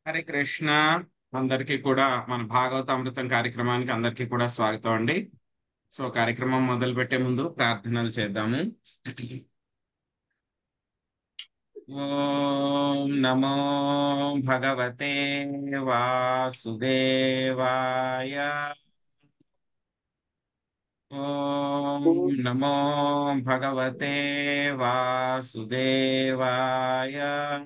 హరే కృష్ణ అందరికీ కూడా మన భాగవత అమృతం కార్యక్రమానికి అందరికీ కూడా స్వాగతం అండి సో కార్యక్రమం మొదలు పెట్టే ముందు ప్రార్థనలు చేద్దాము ఓం నమో భగవతే వాసుదేవాయ ఓం నమో భగవతే వాసుదేవాయ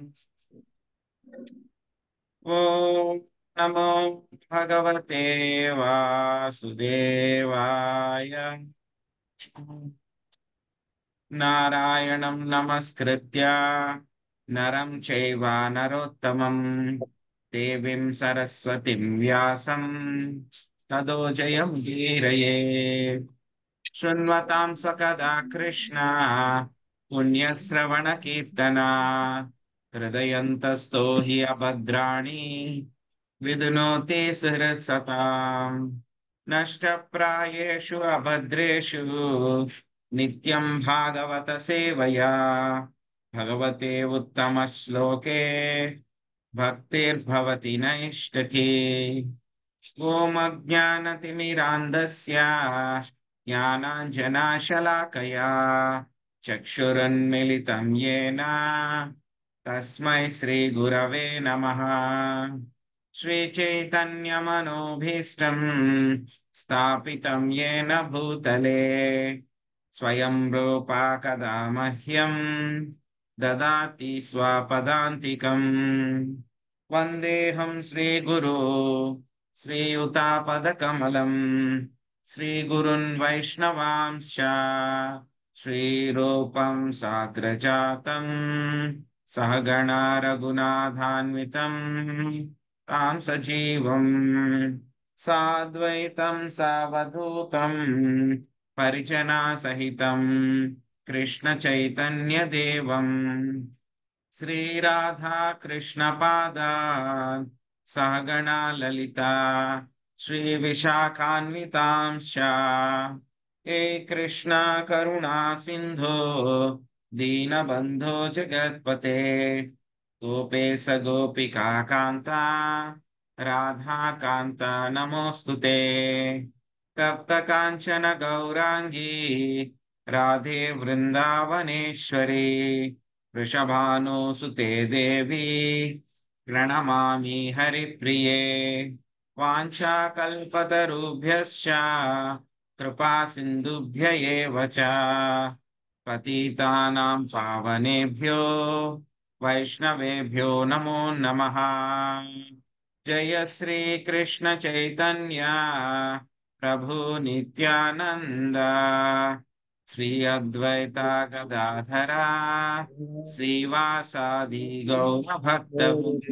ఓం నమో భగవతే వాసుదేవాయ నారాయణం నమస్కృత్య నరం చైవ నరోత్తమం దేవీం సరస్వతిం వ్యాసం తదో జయం గీరయే శృణ్వతాం సకదా కృష్ణ పుణ్యశ్రవణ కీర్తనా హృదయంతస్థో హి అభద్రాణి విదునోతి సుహృత్సతాం నష్టప్రాయేషు అభద్రేషు నిత్యం భాగవత సేవయా భగవతే ఉత్తమ శ్లోకే భక్తిర్భవతి నైష్టకి ఓం అజ్ఞానతిమిరాంధస్య జ్ఞానాంజనాశలాకయా చక్షురున్మిలితం येन తస్మై శ్రీగురవే నమః శ్రీచైతన్యమనోభీష్టం స్థాపితం येन భూతలే స్వయం రూపా కదా మహ్యం దదాతి స్వపదాంతికం వందేహం శ్రీగురు శ్రీయుతాపదకమలం శ్రీగురున్ వైష్ణవాంశ శ్రీరూపం సాగ్రజాతం సహగణా రఘునాథాన్వితం తాం సజీవం సాద్వైతం సవధూతం పరిజనా సహితం కృష్ణ చైతన్య దేవం శ్రీరాధా కృష్ణ పాదా సహగణా లలిత శ్రీ విశాఖాన్వితాంశ ఏ కృష్ణ కరుణా సింధో దీనబంధో జగత్పతే గోపేశ గోపికా కాంత రాధాకాంత నమోऽस्तु ते తప్త కాంచన గౌరాంగీ రాధే వృందావనేశ్వరి వృషభానుసుతే దేవి ప్రణమామి హరిప్రియే వాంఛాకల్పతరుభ్యశ్చ కృపా సింధుభ్య ఏవ చ పతితానాం పావనేభ్యో వైష్ణవేభ్యో నమో నమః జయ శ్రీ కృష్ణ చైతన్య ప్రభు నిత్యానంద శ్రీ అద్వైత గదాధర శ్రీవాసాది గౌర భక్త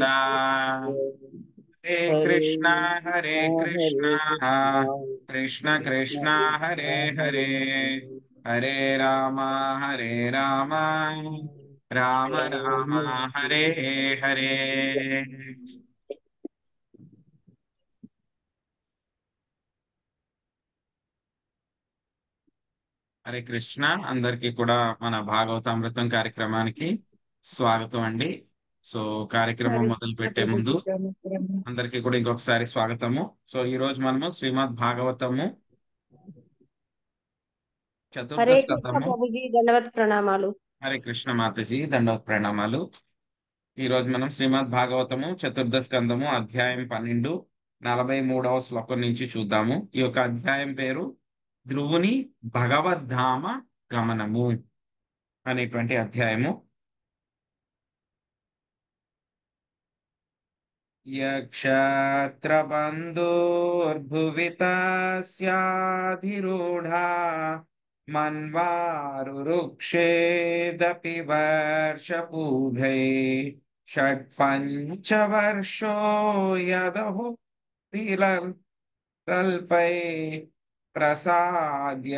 హరే కృష్ణ హరే కృష్ణ కృష్ణ కృష్ణ హరే హరే హరే రామ హరే రామ రామ రామ హరే హరే హరే కృష్ణ అందరికీ కూడా మన భాగవతామృతం కార్యక్రమానికి స్వాగతం అండి సో కార్యక్రమం మొదలు పెట్టే ముందు అందరికీ కూడా ఇంకొకసారి స్వాగతము సో ఈ రోజు మనము శ్రీమద్ భాగవతము చతుర్థ హరే కృష్ణ స్కందము ప్రభుజీ దండవత్ ప్రణామాలు హరే కృష్ణ మాతజీ దండవత్ ప్రణామాలు ఈ రోజు మనం శ్రీమద్ భాగవతము చతుర్థ స్కందము అధ్యాయం పన్నెండు నలభై మూడవ శ్లోకం నుంచి చూద్దాము ఈ యొక్క అధ్యాయం పేరు ధ్రువుని భగవద్ధామ గమనము అనేటువంటి అధ్యాయము యక్షత్రబంధోర్భువిత స్యాధిరూఢా మన్వారురుక్షేదపి వర్షపూభై షట్పంచవర్షో యదహో రల్పై ప్రసాద్య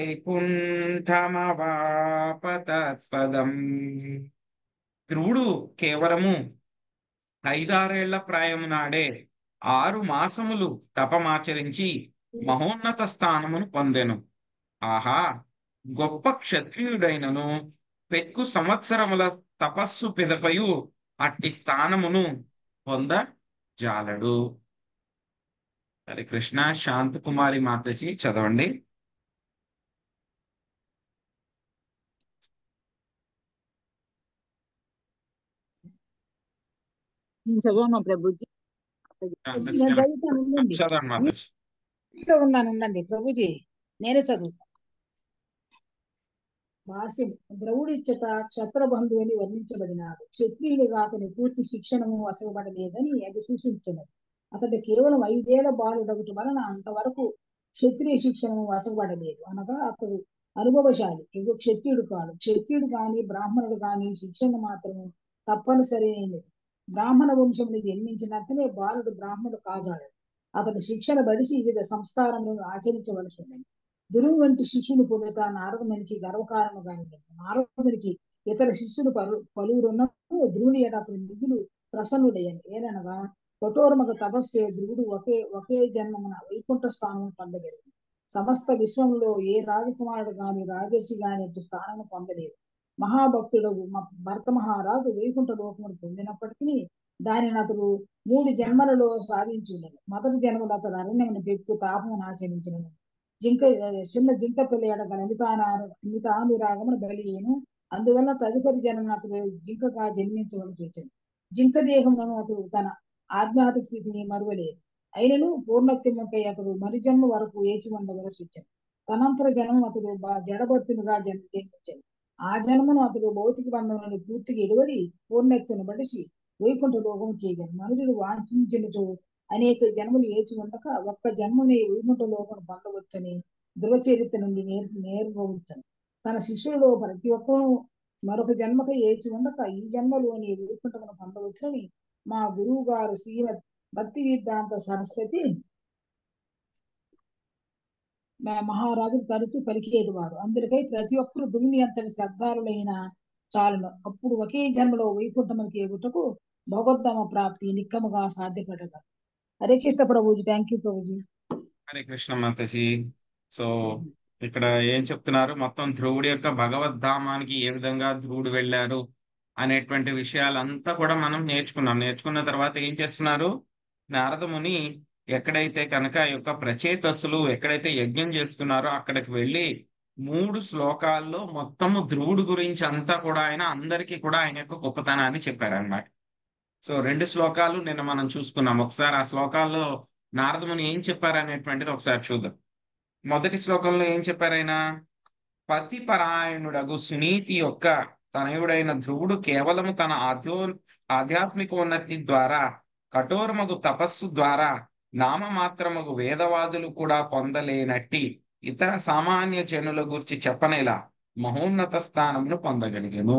వైకుంఠమవాపతత్పదం ధ్రువుడు కేవలము ఐదారేళ్ల ప్రాయము నాడే ఆరు మాసములు తపమాచరించి మహోన్నత స్థానమును పొందెను ఆహా గొప్ప క్షత్రియుడైనను పెక్కు సంవత్సరముల తపస్సు పిదపయు అట్టి స్థానమును పొంద జాలడు హరే కృష్ణ శాంత కుమారి మాతజీ చదవండి నేను చదవను ప్రభుజీ ఆ, నేను కృష్ణ. చదువుతాను ఉండండి చదవండి మాతజీ ఇంట్లో ఉన్నాను ఉండండి ప్రభుజీ నేనే చదువుతాను భాష్యం ద్రవుడిచ్చట క్షత్రబంధు అని వర్ణించబడినాడు క్షత్రియుడిగా అతని పూర్తి శిక్షణము వసగబడలేదని అది సూచించినది అతడు కేవలం ఐదేళ్ల బాలుడగటి వలన అంతవరకు క్షత్రియ శిక్షణము వసగబడలేదు అనగా అతడు అనుభవశాలి ఇవి క్షత్రియుడు కాడు క్షత్రియుడు కాని బ్రాహ్మణుడు కాని శిక్షణ మాత్రము తప్పనిసరి అయినది బ్రాహ్మణ వంశముని జన్మించినట్లనే బాలుడు బ్రాహ్మణుడు కాజాడు అతడు శిక్షణ బడిసి వివిధ సంస్కారములను ఆచరించవలసి ఉన్నది గురువు వంటి శిష్యుని పొందుట నారదునికి గర్వకారణంగా ఉన్నది నారదునికి ఇతర శిష్యులు పలు పలువురున్నప్పుడు ధ్రువుని ఎడ అతని మిగులు ప్రసన్నుడయ్యాను ఏననగా కఠోరమగ తపస్సే ధ్రువుడు ఒకే ఒకే జన్మమున వైకుంఠ స్థానం పొందగలిగింది సమస్త విశ్వంలో ఏ రాజకుమారుడు గాని రాజర్షి గాని అటు స్థానం పొందలేదు మహాభక్తుడు మ- భరత మహారాజు వైకుంఠ లోకమును పొందినప్పటికీ దానిని అతడు మూడు జన్మలలో సాధించి ఉన్నాడు మొదటి జన్మలో అతడు అరణ్యమును పెక్కు తాపమును ఆచరించినను జింక చిన్న జింక పిల్ల ఎడగ నిమితాన నిమితానురాగమును బలియను అందువల్ల తదుపరి జన్మను అతడు జింకగా జన్మించవలసి వచ్చింది జింక దేహములను అతడు తన ఆధ్యాత్మిక స్థితిని మరువలేదు అయినను పూర్ణత్వముకై అతడు మరి జన్మ వరకు వేచి ఉండవలసి వచ్చింది తనంతర జన్మం అతడు బా- జడభక్తునిగా జన్- జన్మించాడు ఆ జన్మను అతడు భౌతిక బంధములను పూర్తిగా ఎడబడి పూర్ణత్వను బడిసి వైకుంఠ లోకం చేయగలరు మనుషుడు వాంఛించినచో అనేక జన్మలు ఏచి ఉండక ఒక్క జన్మని వైకుంఠ లోకం పొందవచ్చని ధృవచరిత్ర నుండి నేర్ నేర్పవచ్చని తన శిష్యులలో ప్రతి ఒక్కరూ మరొక జన్మకై ఏచి ఉండక ఈ జన్మలోని వైకుంఠమును పొందవచ్చని మా గురువు గారు శ్రీమద్ భక్తి వేదాంత సరస్వతి మా- మహారాజు తరచు పలికేటి వారు అందుకై ప్రతి ఒక్కరు దుర్ని అంతటి శ్రద్ధాలులైన చాలును అప్పుడు ఒకే జన్మలో వైకుంఠమునికి ఎగుటకు భగవద్ధామ ప్రాప్తి నిక్కముగా సాధ్యపడగలరు హరే కృష్ణ ప్రభుజీ థ్యాంక్ యూ ప్రభుజీ హరే కృష్ణ మాతజీ సో ఇక్కడ ఏం చెప్తున్నారు మొత్తం ధ్రువుడి యొక్క భగవద్ధామానికి ఏ విధంగా ధ్రువుడు వెళ్ళారు అనేటువంటి విషయాలంతా కూడా మనం నేర్చుకున్నాం నేర్చుకున్న తర్వాత ఏం చేస్తున్నారు నారద ముని ఎక్కడైతే కనుక ఈ యొక్క ప్రచేతస్సులు ఎక్కడైతే యజ్ఞం చేస్తున్నారో అక్కడికి వెళ్ళి మూడు శ్లోకాల్లో మొత్తము ధ్రువుడు గురించి అంతా కూడా ఆయన అందరికీ కూడా ఆయన యొక్క గొప్పతనాన్ని చెప్పారన్నమాట సో రెండు శ్లోకాలు నిన్న మనం చూసుకున్నాం ఒకసారి ఆ శ్లోకాల్లో నారదముని ఏం చెప్పారు అనేటువంటిది ఒకసారి చూద్దాం మొదటి శ్లోకంలో ఏం చెప్పారు ఆయన పతి పరాయణుడగు సునీతి యొక్క తనయుడైన ధ్రువుడు కేవలము తన ఆధ్యో ఆధ్యాత్మికోన్నతి ద్వారా కఠోరమగు తపస్సు ద్వారా నామమాత్రమగు వేదవాదులు కూడా పొందలేనట్టి ఇతర సామాన్య జనుల గురించి చెప్పనేలా మహోన్నత స్థానమును పొందగలిగను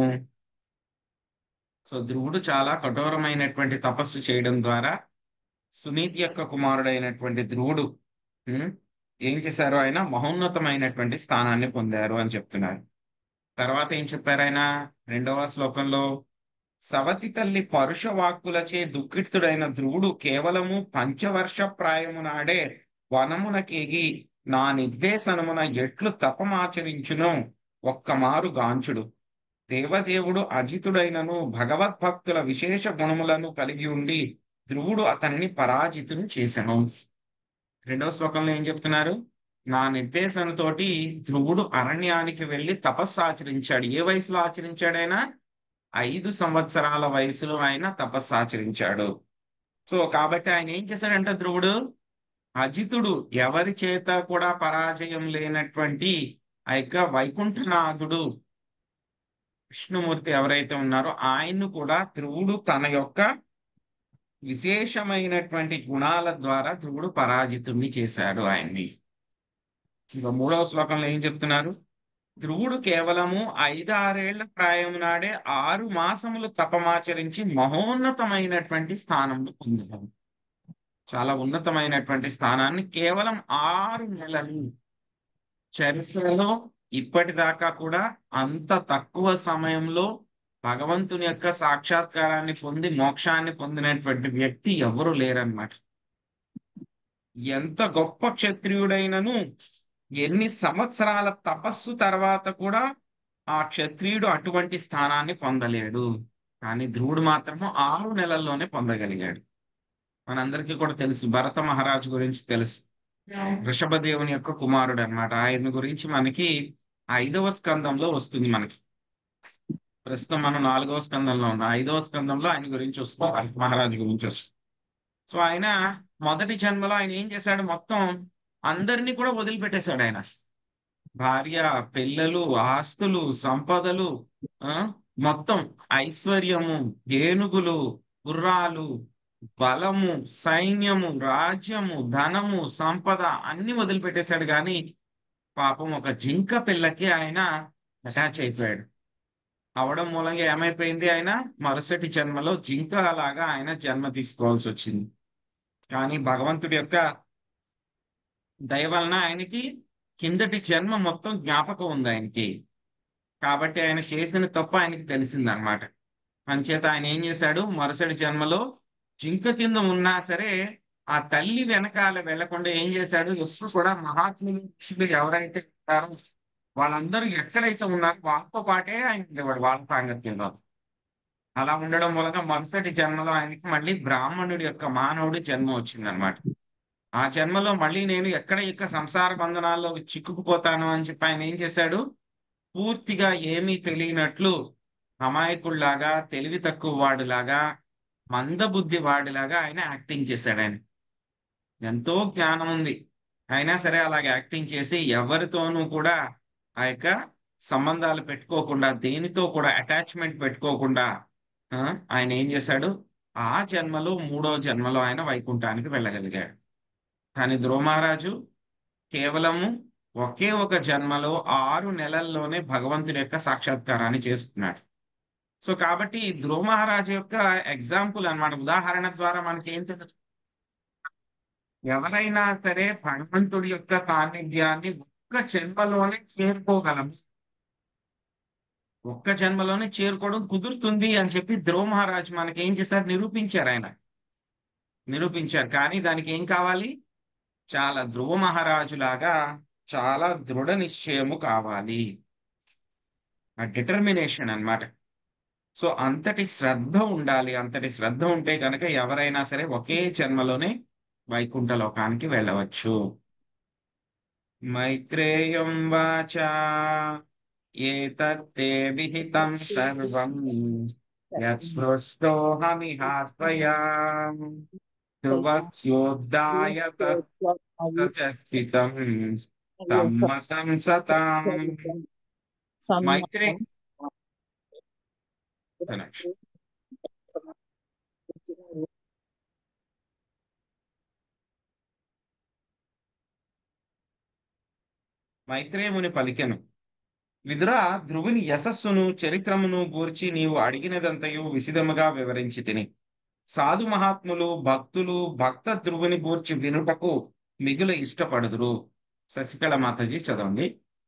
సో ధ్రువుడు చాలా కఠోరమైనటువంటి తపస్సు చేయడం ద్వారా సునీతి యొక్క కుమారుడైనటువంటి ధ్రువుడు ఉమ్, ఏం చేశారు ఆయన మహోన్నతమైనటువంటి స్థానాన్ని పొందారు అని చెప్తున్నారు తర్వాత ఏం చెప్పారు ఆయన రెండవ శ్లోకంలో సవతి తల్లి పరుష వాక్కులచే దుఃఖితుడైన ధ్రువుడు కేవలము పంచవర్ష ప్రాయము నాడే వనమునకేగి నా నిర్దేశనమున ఎట్లు తపమాచరించును ఒక్కమారు గాంచుడు దేవదేవుడు అజితుడైనను భగవద్భక్తుల విశేష గుణములను కలిగి ఉండి ధ్రువుడు అతన్ని పరాజితుని చేసెను రెండవ శ్లోకంలో ఏం చెప్తున్నారు నా నిర్దేశనతోటి ధ్రువుడు అరణ్యానికి వెళ్ళి తపస్సు ఆచరించాడు ఏ వయసులో ఆచరించాడైనా ఐదు సంవత్సరాల వయసులో ఆయన తపస్సు ఆచరించాడు సో కాబట్టి ఆయన ఏం చేశాడంటే ధ్రువుడు అజితుడు ఎవరి చేత కూడా పరాజయం లేనటువంటి ఆ యొక్క వైకుంఠనాథుడు విష్ణుమూర్తి ఎవరైతే ఉన్నారో ఆయన్ను కూడా ధ్రువుడు తన యొక్క విశేషమైనటువంటి గుణాల ద్వారా ధ్రువుడు పరాజితుణ్ణి చేశాడు ఆయన్ని ఇంకా మూడవ శ్లోకంలో ఏం చెప్తున్నారు ధ్రువుడు కేవలము ఐదారేళ్ల ప్రాయం నాడే ఆరు మాసములు తపమాచరించి మహోన్నతమైనటువంటి స్థానంలో పొందాడు చాలా ఉన్నతమైనటువంటి స్థానాన్ని కేవలం ఆరు నెలలు చరిత్రలో ఇప్పటిదాకా కూడా అంత తక్కువ సమయంలో భగవంతుని యొక్క సాక్షాత్కారాన్ని పొంది మోక్షాన్ని పొందినటువంటి వ్యక్తి ఎవరు లేరన్నమాట ఎంత గొప్ప క్షత్రియుడైనను ఎన్ని సంవత్సరాల తపస్సు తర్వాత కూడా ఆ క్షత్రియుడు అటువంటి స్థానాన్ని పొందలేడు కానీ ధ్రువుడు మాత్రము ఆరు నెలల్లోనే పొందగలిగాడు మనందరికీ కూడా తెలుసు భరత మహారాజు గురించి తెలుసు వృషభదేవుని యొక్క కుమారుడు అన్నమాట ఆయన గురించి మనకి ఐదవ స్కందంలో వస్తుంది మనకి ప్రస్తుతం మనం నాలుగవ స్కందంలో ఉన్నాం ఐదవ స్కందంలో ఆయన గురించి వస్తుంది భరత మహారాజు గురించి వస్తుంది సో ఆయన మొదటి జన్మలో ఆయన ఏం చేశాడు మొత్తం అందరినీ కూడా వదిలిపెట్టేశాడు ఆయన భార్య పిల్లలు ఆస్తులు సంపదలు ఆ మొత్తం ఐశ్వర్యము ఏనుగులు గుర్రాలు బలము సైన్యము రాజ్యము ధనము సంపద అన్ని వదిలిపెట్టేశాడు కానీ పాపం ఒక జింక పిల్లకి ఆయన అటాచ్ అయిపోయాడు అవడం మూలంగా ఏమైపోయింది ఆయన మరుసటి జన్మలో జింక లాగా ఆయన జన్మ తీసుకోవాల్సి వచ్చింది కానీ భగవంతుడి యొక్క దయ వలన ఆయనకి కిందటి జన్మ మొత్తం జ్ఞాపకం ఉంది ఆయనకి కాబట్టి ఆయన చేసిన తప్పు ఆయనకి తెలిసింది అనమాట అంచేత ఆయన ఏం చేశాడు మరుసటి జన్మలో జింక కింద ఉన్నా సరే ఆ తల్లి వెనకాల వెళ్లకుండా ఏం చేశాడు ఎప్పుడు కూడా మహాత్ములు ఋషులు ఎవరైతే ఉంటారో వాళ్ళందరూ ఎక్కడైతే ఉన్నారో వాళ్ళతో పాటే ఆయన ఉండేవాడు వాళ్ళ సాంగత్యంలో అలా ఉండడం మూలంగా మరుసటి జన్మలో ఆయనకి మళ్ళీ బ్రాహ్మణుడి యొక్క మానవుడి జన్మ వచ్చిందనమాట ఆ జన్మలో మళ్ళీ నేను ఎక్కడ ఇక సంసార బంధనాల్లో చిక్కుకుపోతాను అని చెప్పి ఆయన ఏం చేశాడు పూర్తిగా ఏమీ తెలియనట్లు అమాయకుల్లాగా తెలివి తక్కువ వాడిలాగా మందబుద్ధి వాడిలాగా ఆయన యాక్టింగ్ చేశాడు ఆయన ఎంతో జ్ఞానం ఉంది అయినా సరే అలాగే యాక్టింగ్ చేసి ఎవరితోనూ కూడా ఆ యొక్క సంబంధాలు పెట్టుకోకుండా దేనితో కూడా అటాచ్మెంట్ పెట్టుకోకుండా ఆ, ఆయన ఏం చేశాడు ఆ జన్మలో మూడో జన్మలో ఆయన వైకుంఠానికి వెళ్ళగలిగాడు కానీ ధ్రువ మహారాజు కేవలము ఒకే ఒక జన్మలో ఆరు నెలల్లోనే భగవంతుని యొక్క సాక్షాత్కారాన్ని చేసుకున్నాడు సో కాబట్టి ఈ ధ్రువ మహారాజు యొక్క ఎగ్జాంపుల్ అన్నమాట ఉదాహరణ ద్వారా మనకి ఏం తెలుసు ఎవరైనా సరే భగవంతుడి యొక్క సాన్నిధ్యాన్ని ఒక్క జన్మలోనే చేరుకోగలం ఒక్క జన్మలోనే చేరుకోవడం కుదురుతుంది అని చెప్పి ధ్రువ మహారాజు మనకి ఏం చేశారు నిరూపించారు ఆయన నిరూపించారు కానీ దానికి ఏం కావాలి చాలా ధ్రువ మహారాజు లాగా చాలా దృఢ నిశ్చయము కావాలి ఆ డిటర్మినేషన్ అన్నమాట సో అంతటి శ్రద్ధ ఉండాలి అంతటి శ్రద్ధ ఉంటే కనుక ఎవరైనా సరే ఒకే జన్మలోనే వైకుంఠ లోకానికి వెళ్ళవచ్చు మైత్రేయం వాచ ఏతత్తే విహితం సర్వం యత్సృష్టోహమిహాత్మయా ధ్రువస్యోద్దాయ తత్స్థితం సమ్మతం సతాం మైత్రే మైత్రేయుని పలికెను విదురా ధ్రువుని యశస్సును చరిత్రమును గూర్చి నీవు అడిగినదంతయు విశదముగా వివరించి తిని సాధు మహాత్ములు భక్తులు భక్త ధ్రువుని గూర్చి వినుటకు మిగుల ఇష్టపడుదురు శశికళ మాతాజీ చదవండి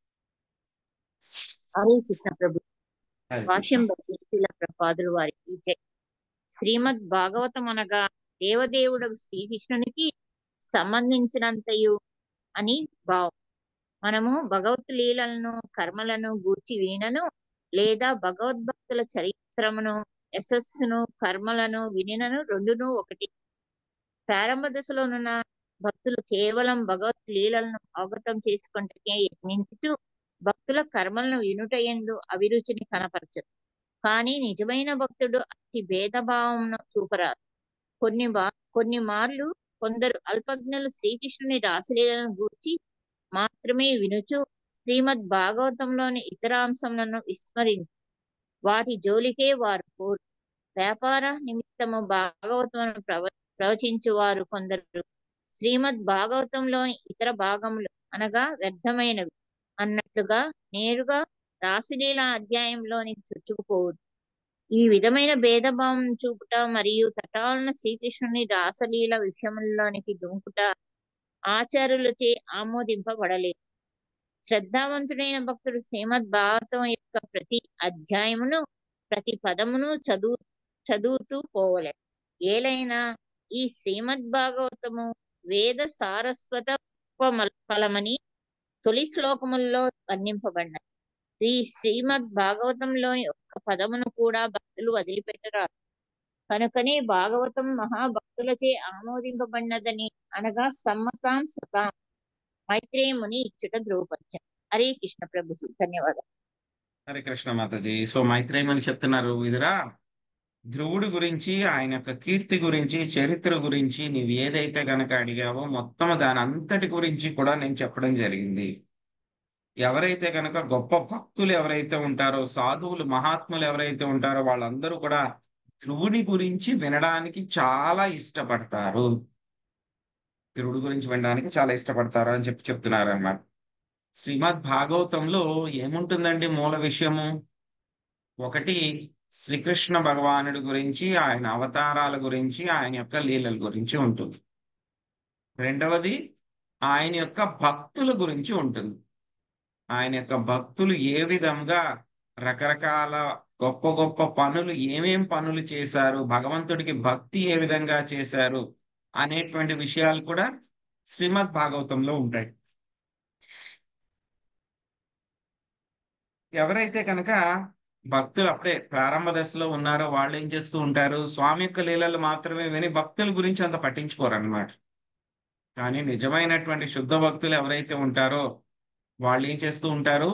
హరే కృష్ణ ప్రభు భాష్యం భక్తుల ప్రపాదులు వారికి జై శ్రీమద్ భాగవతం అనగా దేవదేవుడు శ్రీకృష్ణునికి సంబంధించినంతయు అని భావం మనము భగవత్ లీలలను కర్మలను గూర్చి వినను లేదా భగవద్భక్తుల చరిత్రమును యశస్సును కర్మలను వినినను రెండును ఒకటి ప్రారంభ దశలోనున్న భక్తులు కేవలం భగవత్ లీలలను అవగతం చేసుకుంటే యత్నించుతూ భక్తుల కర్మలను వినుటయందు అభిరుచిని కనపరచదు కానీ నిజమైన భక్తుడు అతి భేదభావమును చూపరాదు కొన్ని బా కొన్ని మార్లు కొందరు అల్పజ్ఞులు శ్రీకృష్ణుని రాసలీలను గూర్చి మాత్రమే వినుచు శ్రీమద్ భాగవతంలోని ఇతర అంశములను విస్మరించి వాటి జోలికే వారు పోరు వ్యాపార నిమిత్తము భాగవతమును ప్రవ ప్రవచించు వారు కొందరు శ్రీమద్ భాగవతంలోని ఇతర భాగములు అనగా వ్యర్థమైనవి అన్నట్లుగా నేరుగా రాసలీల అధ్యాయంలోని చొచ్చుకుపోవద్దు ఈ విధమైన భేదభావం చూపుట మరియు తటాలన శ్రీకృష్ణుని రాసలీల విషయంలోనికి దుంకుట ఆచారులచే ఆమోదింపబడలేదు శ్రద్ధావంతుడైన భక్తుడు శ్రీమద్ భాగవతం యొక్క ప్రతి అధ్యాయమును ప్రతి పదమును చదువు చదువుతూ పోవలే ఏలైనా ఈ శ్రీమద్ భాగవతము వేద సారస్వత ఫలమని తొలి శ్లోకముల్లో వర్ణింపబడినది ఈ శ్రీమద్ భాగవతంలోని ఒక్క పదమును కూడా భక్తులు వదిలిపెట్టరారు కనుకనే భాగవతం మహాభక్తులచే ఆమోదింపబడినదని అనగా సమ్మతాం సతాం మైత్రేయముని ఇచ్చుట ధ్రువపరిచం హరే కృష్ణ ప్రభు ధన్యవాదాలు హరే కృష్ణ మాతాజీ సో మైత్రేయమని చెప్తున్నారు ఇదిరా ధ్రువుడి గురించి ఆయన యొక్క కీర్తి గురించి చరిత్ర గురించి నీవు ఏదైతే గనక అడిగావో మొత్తం దాని అంతటి గురించి కూడా నేను చెప్పడం జరిగింది ఎవరైతే గనక గొప్ప భక్తులు ఎవరైతే ఉంటారో సాధువులు మహాత్ములు ఎవరైతే ఉంటారో వాళ్ళందరూ కూడా ధ్రువుని గురించి వినడానికి చాలా ఇష్టపడతారు ధ్రువుడి గురించి వినడానికి చాలా ఇష్టపడతారు అని చెప్పి చెప్తున్నారు అన్నమాట శ్రీమద్ భాగవతంలో ఏముంటుందండి మూల విషయము ఒకటి శ్రీకృష్ణ భగవానుడి గురించి ఆయన అవతారాల గురించి ఆయన యొక్క లీలల గురించి ఉంటుంది రెండవది ఆయన యొక్క భక్తుల గురించి ఉంటుంది ఆయన యొక్క భక్తులు ఏ విధంగా రకరకాల గొప్ప గొప్ప పనులు ఏమేం పనులు చేశారు భగవంతుడికి భక్తి ఏ విధంగా చేశారు అనేటువంటి విషయాలు కూడా శ్రీమద్ భాగవతంలో ఉంటాయి ఎవరైతే కనుక భక్తులు అప్పుడే ప్రారంభ దశలో ఉన్నారో వాళ్ళు ఏం చేస్తూ ఉంటారు స్వామి యొక్క లీలలు మాత్రమే విని భక్తుల గురించి అంత పట్టించుకోరు అనమాట కానీ నిజమైనటువంటి శుద్ధ భక్తులు ఎవరైతే ఉంటారో వాళ్ళు ఏం చేస్తూ ఉంటారు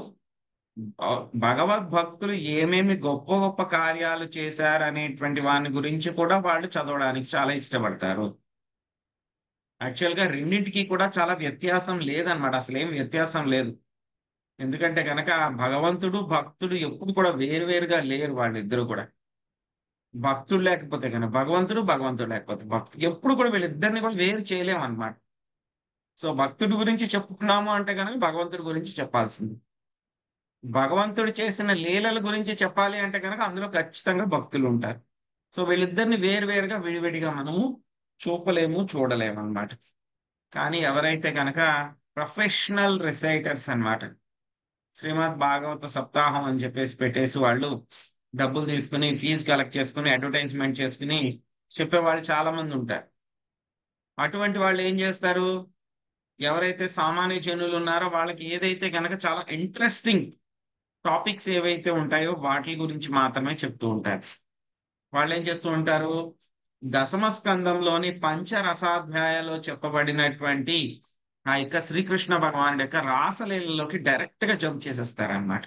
భగవద్భక్తులు ఏమేమి గొప్ప గొప్ప కార్యాలు చేశారు అనేటువంటి వాని గురించి కూడా వాళ్ళు చదవడానికి చాలా ఇష్టపడతారు యాక్చువల్ గా రెండింటికి కూడా చాలా వ్యత్యాసం లేదన్నమాట అసలు ఏం వ్యత్యాసం లేదు ఎందుకంటే కనుక భగవంతుడు భక్తుడు ఎప్పుడు కూడా వేరువేరుగా లేరు వాళ్ళిద్దరు కూడా భక్తుడు లేకపోతే కనుక భగవంతుడు భగవంతుడు లేకపోతే భక్తుడు ఎప్పుడు కూడా వీళ్ళిద్దరిని కూడా వేరు చేయలేము అనమాట సో భక్తుడి గురించి చెప్పుకున్నాము అంటే కనుక భగవంతుడి గురించి చెప్పాల్సింది భగవంతుడు చేసిన లీలల గురించి చెప్పాలి అంటే కనుక అందులో ఖచ్చితంగా భక్తులు ఉంటారు సో వీళ్ళిద్దరిని వేరువేరుగా విడివిడిగా మనము చూపలేము చూడలేము అనమాట కానీ ఎవరైతే కనుక ప్రొఫెషనల్ రిసైటర్స్ అన్నమాట శ్రీమద్ భాగవత సప్తాహం అని చెప్పేసి పెట్టేసి వాళ్ళు డబ్బులు తీసుకుని ఫీజు కలెక్ట్ చేసుకుని అడ్వర్టైజ్మెంట్ చేసుకుని చెప్పేవాళ్ళు చాలా మంది ఉంటారు అటువంటి వాళ్ళు ఏం చేస్తారు ఎవరైతే సామాన్య జనులు ఉన్నారో వాళ్ళకి ఏదైతే కనుక చాలా ఇంట్రెస్టింగ్ టాపిక్స్ ఏవైతే ఉంటాయో వాటి గురించి మాత్రమే చెప్తూ ఉంటారు వాళ్ళు ఏం చేస్తూ ఉంటారు దశమ స్కందంలోని పంచరసాధ్యాయాలో చెప్పబడినటువంటి ఆ యొక్క శ్రీకృష్ణ భగవానుడి యొక్క రాసలీలలోకి డైరెక్ట్ గా జంప్ చేసేస్తారన్నమాట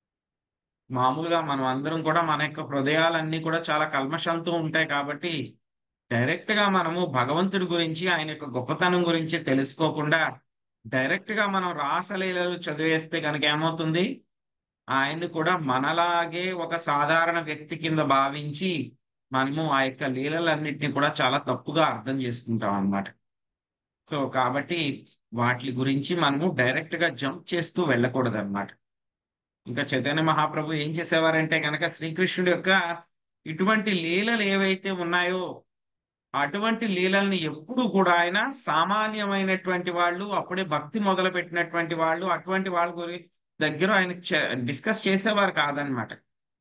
మామూలుగా మనం అందరం కూడా మన యొక్క హృదయాలన్నీ కూడా చాలా కల్మషంతో ఉంటాయి కాబట్టి డైరెక్ట్ గా మనము భగవంతుడి గురించి ఆయన యొక్క గొప్పతనం గురించి తెలుసుకోకుండా డైరెక్ట్ గా మనం రాసలీలలు చదివేస్తే కనుక ఏమవుతుంది ఆయన్ని కూడా మనలాగే ఒక సాధారణ వ్యక్తి కింద భావించి మనము ఆ యొక్క లీలలన్నింటినీ కూడా చాలా తప్పుగా అర్థం చేసుకుంటాం అన్నమాట సో కాబట్టి వాటి గురించి మనము డైరెక్ట్ గా జంప్ చేస్తూ వెళ్ళకూడదు అనమాట ఇంకా చైతన్య మహాప్రభు ఏం చేసేవారంటే కనుక శ్రీకృష్ణుడి యొక్క ఇటువంటి లీలలు ఏవైతే ఉన్నాయో అటువంటి లీలల్ని ఎప్పుడు కూడా ఆయన సామాన్యమైనటువంటి వాళ్ళు అప్పుడే భక్తి మొదలు పెట్టినటువంటి వాళ్ళు అటువంటి వాళ్ళ గురి దగ్గర ఆయన డిస్కస్ చేసేవారు కాదనమాట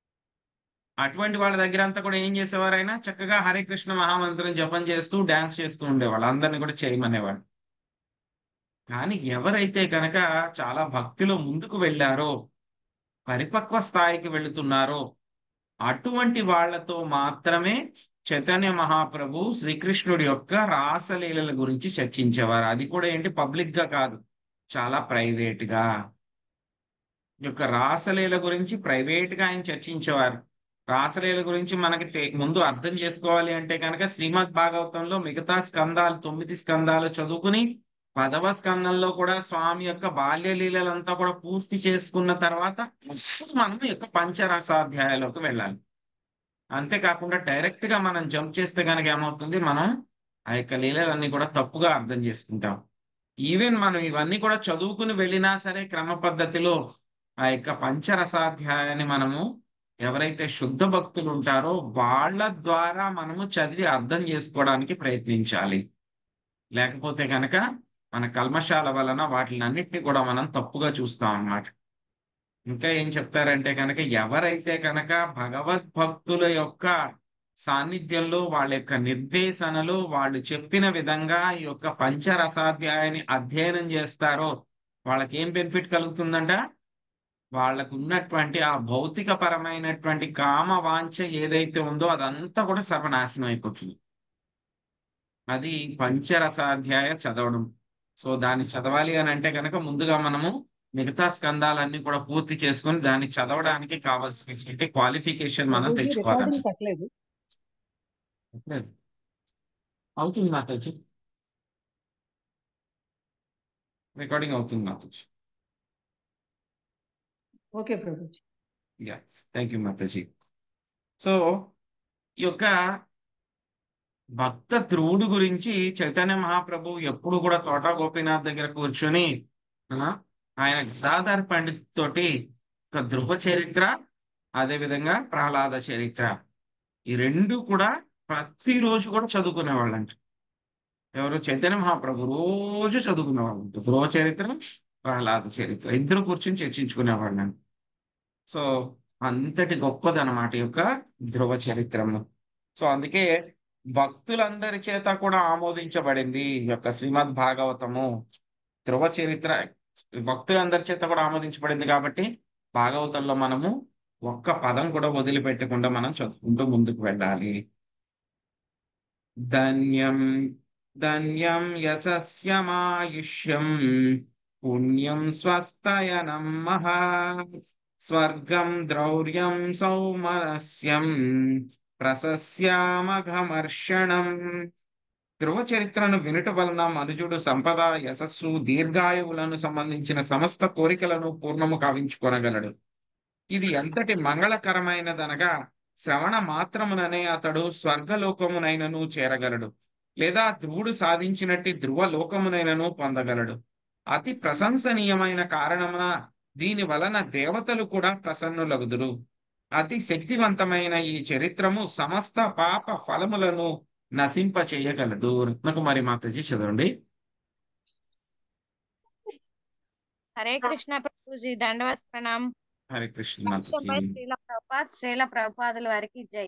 అటువంటి వాళ్ళ దగ్గర అంతా కూడా ఏం చేసేవారు ఆయన చక్కగా హరే కృష్ణ మహామంత్రం జపం చేస్తూ డాన్స్ చేస్తూ ఉండేవాళ్ళు అందరిని కూడా చేయమనేవాడు కానీ ఎవరైతే కనుక చాలా భక్తిలో ముందుకు వెళ్ళారో పరిపక్వ స్థాయికి వెళుతున్నారో అటువంటి వాళ్లతో మాత్రమే చైతన్య మహాప్రభు శ్రీకృష్ణుడి యొక్క రాసలీలల గురించి చర్చించేవారు అది కూడా ఏంటి పబ్లిక్ గా కాదు చాలా ప్రైవేట్ గా యొక్క రాసలీల గురించి ప్రైవేట్ గా ఆయన చర్చించేవారు రాసలీల గురించి మనకి ముందు అర్థం చేసుకోవాలి అంటే కనుక శ్రీమద్ భాగవతంలో మిగతా స్కందాలు తొమ్మిది స్కందాలు చదువుకుని పదవ స్కందంలో కూడా స్వామి యొక్క బాల్య లీలలంతా కూడా పూర్తి చేసుకున్న తర్వాత మనం యొక్క పంచరసాధ్యాయాలకు వెళ్ళాలి అంతేకాకుండా డైరెక్ట్ గా మనం జంప్ చేస్తే కనుక ఏమవుతుంది మనం ఆ యొక్క లీలలన్నీ కూడా తప్పుగా అర్థం చేసుకుంటాం ఈవెన్ మనం ఇవన్నీ కూడా చదువుకుని వెళ్ళినా సరే క్రమ పద్ధతిలో ఆ యొక్క పంచరసాధ్యాయాన్ని మనము ఎవరైతే శుద్ధ భక్తులు ఉంటారో వాళ్ళ ద్వారా మనము చదివి అర్థం చేసుకోవడానికి ప్రయత్నించాలి లేకపోతే కనుక మన కల్మశాల వలన వాటిని అన్నిటిని కూడా మనం తప్పుగా చూస్తాం అన్నమాట ఇంకా ఏం చెప్తారంటే కనుక ఎవరైతే కనుక భగవద్భక్తుల యొక్క సాన్నిధ్యంలో వాళ్ళ యొక్క నిర్దేశనలో వాళ్ళు చెప్పిన విధంగా ఈ యొక్క పంచరసాధ్యాయాన్ని అధ్యయనం చేస్తారో వాళ్ళకి ఏం బెనిఫిట్ కలుగుతుందంట వాళ్ళకు ఉన్నటువంటి ఆ భౌతిక పరమైనటువంటి కామ వాంఛ ఏదైతే ఉందో అదంతా కూడా సర్వనాశనం అయిపోతుంది అది పంచరసాధ్యాయ చదవడం సో దాన్ని చదవాలి అని అంటే కనుక ముందుగా మనము మిగతా స్కందాలన్నీ కూడా పూర్తి చేసుకొని దాన్ని చదవడానికి కావాల్సినటువంటి క్వాలిఫికేషన్ మనం ప్రభుజీ తెచ్చుకోవాలి రికార్డింగ్ కట్టలేదు అవుతుంది మాతాజీ రికార్డింగ్ అవుతుంది మాతాజీ ఓకే ప్రభుజీ యా థ్యాంక్ యూ మాతాజీ సో ఈ యొక్క భక్త ధ్రువుడు గురించి చైతన్య మహాప్రభు ఎప్పుడు కూడా తోటా గోపీనాథ్ దగ్గర కూర్చొని ఆ, ఆయన గదాధర్ పండిత్ తోటి ఒక ధ్రువ చరిత్ర అదే విధంగా ప్రహ్లాద చరిత్ర ఈ రెండు కూడా ప్రతిరోజు కూడా చదువుకునేవాళ్ళంట ఎవరు చైతన్య మహాప్రభు రోజు చదువుకునేవాళ్ళంట ధ్రువ చరిత్ర ప్రహ్లాద చరిత్ర ఇద్దరు కూర్చొని చర్చించుకునేవాళ్ళంట సో అంతటి గొప్పదన్నమాట ఈ యొక్క ధ్రువ చరిత్రము సో అందుకే భక్తులందరి చేత కూడా ఆమోదించబడింది ఈ యొక్క శ్రీమద్ భాగవతము ధ్రువ చరిత్ర భక్తులందరి చేత కూడా ఆమోదించబడింది కాబట్టి భాగవతంలో మనము ఒక్క పదం కూడా వదిలిపెట్టకుండా మనం చదువుకుంటూ ముందుకు వెళ్ళాలి ధన్యం ధన్యం యశస్యమాయుష్యం పుణ్యం స్వస్తయనం మహా స్వర్గం ద్రౌర్యం సౌమనస్యం ప్రశస్యామఘమర్షణం ధ్రువ చరిత్రను వినుట వలన మనుజుడు సంపద యశస్సు దీర్ఘాయువులను సంబంధించిన సమస్త కోరికలను పూర్ణము కావించుకొనగలడు ఇది ఎంతటి మంగళకరమైనదనగా శ్రవణ మాత్రముననే అతడు స్వర్గలోకమునైనను చేరగలడు లేదా ధ్రువుడు సాధించినట్టి ధ్రువ లోకమునైనను పొందగలడు అతి ప్రశంసనీయమైన కారణమున దీని వలన దేవతలు కూడా ప్రసన్నులగుదురు అతి శక్తివంతమైన ఈ చరిత్రము సమస్త పాప ఫలములను నశింప చేయగలదు రత్నకుమారి మాతాజీ చదవండి హరే కృష్ణ ప్రభుజీ దండవత్ ప్రణామ్ హరే కృష్ణ లక్ష్యంపై మాతాజీ శ్రీల ప్రభుపాద్ శ్రీల ప్రభుపాదుల వారికి జై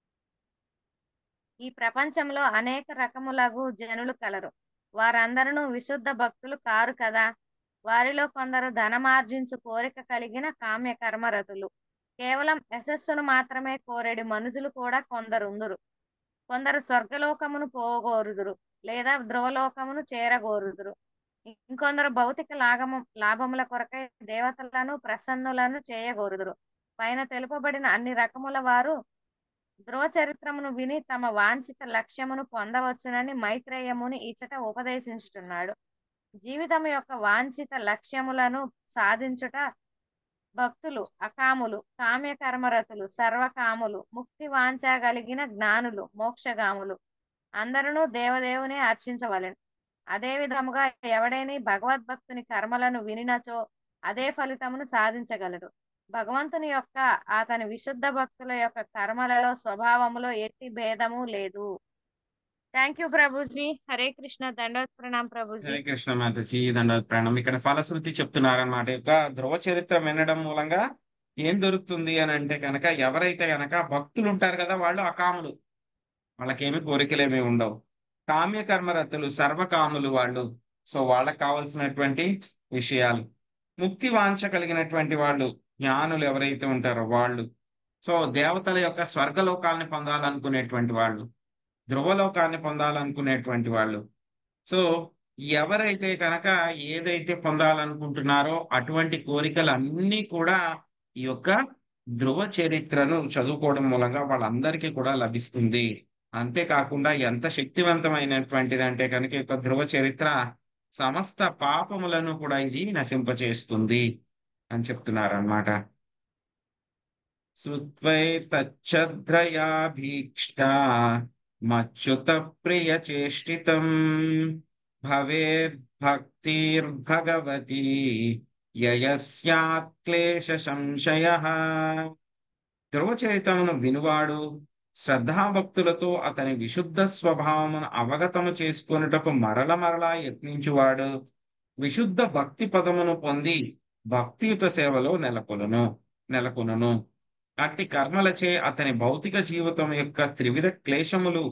ఈ ప్రపంచంలో అనేక రకములగు జనులు కలరు వారందరూ విశుద్ధ భక్తులు కారు కదా వారిలో కొందరు ధనమార్జించు కోరిక కలిగిన కామ్య కర్మరతులు కేవలం యశస్సును మాత్రమే కోరెడి మనుజులు కూడా కొందరుందురు కొందరు స్వర్గలోకమును పోగోరుదురు లేదా ధ్రువలోకమును చేరగోరుదురు ఇంకొందరు భౌతిక లాభము లాభముల కొరకై దేవతలను ప్రసన్నులను చేయగోరుదురు పైన తెలుపబడిన అన్ని రకముల వారు ధ్రువ చరిత్రమును విని తమ వాంఛిత లక్ష్యమును పొందవచ్చునని మైత్రేయముని ఇచ్చట ఉపదేశించుతున్నాడు జీవితం యొక్క వాంఛిత లక్ష్యములను సాధించుట భక్తులు అకాములు కామ్యకర్మరతులు సర్వకాములు ముక్తి వాంఛగలిగిన జ్ఞానులు మోక్షగాములు అందరూ దేవదేవుని అర్చించవలెను అదే విధముగా ఎవడైనా భగవద్భక్తుని కర్మలను వినినచో అదే ఫలితమును సాధించగలడు భగవంతుని యొక్క అతని విశుద్ధ భక్తుల యొక్క కర్మలలో స్వభావములో ఎట్టి భేదము లేదు థ్యాంక్ యూ ప్రభుజీ హరే కృష్ణ దండవత్ ప్రణామ్ ప్రభుజీ హరే కృష్ణ మాతాజీ దండవత్ ప్రణామం ఇక్కడ ఫలశ్రుతి చెప్తున్నారన్నమాట యొక్క ధ్రువ చరిత్ర వినడం మూలంగా ఏం దొరుకుతుంది అని అంటే కనుక ఎవరైతే గనక భక్తులు ఉంటారు కదా వాళ్ళు అకాములు వాళ్ళకేమి కోరికలేమి ఉండవు కామ్య కర్మరతులు సర్వకాములు వాళ్ళు సో వాళ్ళకి కావలసినటువంటి విషయాలు ముక్తి వాంఛ కలిగినటువంటి వాళ్ళు జ్ఞానులు ఎవరైతే ఉంటారో వాళ్ళు సో దేవతల యొక్క స్వర్గలోకాలని పొందాలనుకునేటువంటి వాళ్ళు ధ్రువలోకాన్ని పొందాలనుకునేటువంటి వాళ్ళు సో ఎవరైతే కనుక ఏదైతే పొందాలనుకుంటున్నారో అటువంటి కోరికలు అన్నీ కూడా ఈ యొక్క ధ్రువ చరిత్రను చదువుకోవడం మూలంగా వాళ్ళందరికీ కూడా లభిస్తుంది అంతేకాకుండా ఎంత శక్తివంతమైనటువంటిది అంటే కనుక ఈ యొక్క ధ్రువ చరిత్ర సమస్త పాపములను కూడా ఇది నశింపచేస్తుంది అని చెప్తున్నారు అన్నమాట శృత్వై తచ్చద్రయాభీక్ష మచ్యుత ప్రియ చేష్టితం భవేద్భక్తిర్భగవతి యయస్యాత్ క్లేశ సంశయ ధ్రువచరితమును వినువాడు శ్రద్ధాభక్తులతో అతని విశుద్ధ స్వభావమును అవగతము చేసుకొనుటకు మరల మరలా యత్నించువాడు విశుద్ధ భక్తి పదమును పొంది భక్తియుత సేవలో నెలకొలను నెలకొనును అట్టి కర్మలచే అతని భౌతిక జీవితం యొక్క త్రివిధ క్లేశములు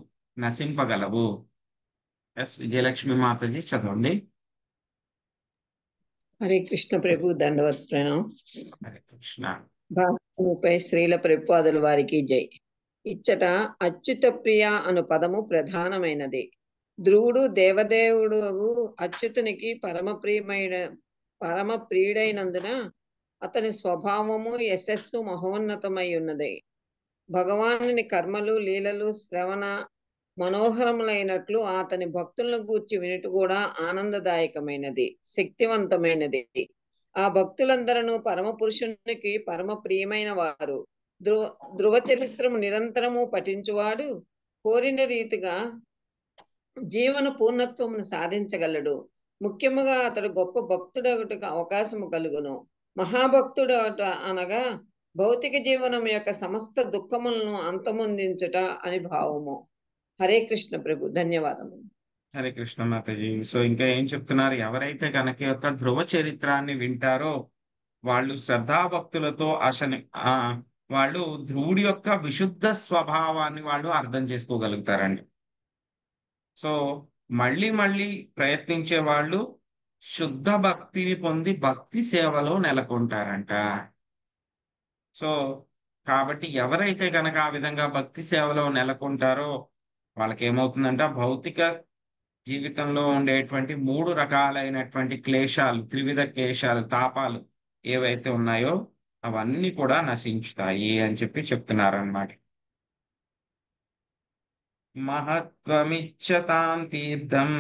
నశింపగలవు ఎస్ విజయలక్ష్మి మాతాజీ చదవండి హరే కృష్ణ ప్రభు దండవత్ ప్రణాం హరే కృష్ణ భాగముపై శ్రీల ప్రభుపాదుల వారికి జై ఇచ్చట అచ్యుత ప్రియ అను పదము ప్రధానమైనది ధ్రువుడు దేవదేవుడు అచ్యుతునికి పరమ ప్రియమైన పరమ ప్రియుడైనందున అతని స్వభావము యశస్సు మహోన్నతమై ఉన్నది భగవానుని కర్మలు లీలలు శ్రవణ మనోహరములైనట్లు అతని భక్తులను గూర్చి వినుట కూడా ఆనందదాయకమైనది శక్తివంతమైనది ఆ భక్తులందరూ పరమ పురుషునికి పరమ ప్రియమైన వారు ధ్రువ ధ్రువ చరిత్రము నిరంతరము పఠించువాడు కోరిన రీతిగా జీవన పూర్ణత్వమును సాధించగలడు ముఖ్యముగా అతడు గొప్ప భక్తుడొకటికి అవకాశము కలుగును మహాభక్తుడు అనగా భౌతిక జీవనం యొక్క సమస్త దుఃఖములను అంతమొందించుట అని భావము హరే కృష్ణ ప్రభు ధన్యవాదము హరే కృష్ణ మాతాజీ సో ఇంకా ఏం చెప్తున్నారు ఎవరైతే కనుక యొక్క ధ్రువ చరిత్రాన్ని వింటారో వాళ్ళు శ్రద్ధాభక్తులతో అశని ఆ వాళ్ళు ధ్రువుడి యొక్క విశుద్ధ స్వభావాన్ని వాళ్ళు అర్థం చేసుకోగలుగుతారండి సో మళ్ళీ మళ్ళీ ప్రయత్నించే వాళ్ళు శుద్ధ భక్తిని పొంది భక్తి సేవలో నెలకొంటారంట సో కాబట్టి ఎవరైతే కనుక ఆ విధంగా భక్తి సేవలో నెలకొంటారో వాళ్ళకి ఏమవుతుందంట భౌతిక జీవితంలో ఉండేటువంటి మూడు రకాలైనటువంటి క్లేశాలు త్రివిధ క్లేశాలు తాపాలు ఏవైతే ఉన్నాయో అవన్నీ కూడా నశించుతాయి అని చెప్పి చెప్తున్నారన్నమాట మహత్వమిచ్చతాం తీర్థం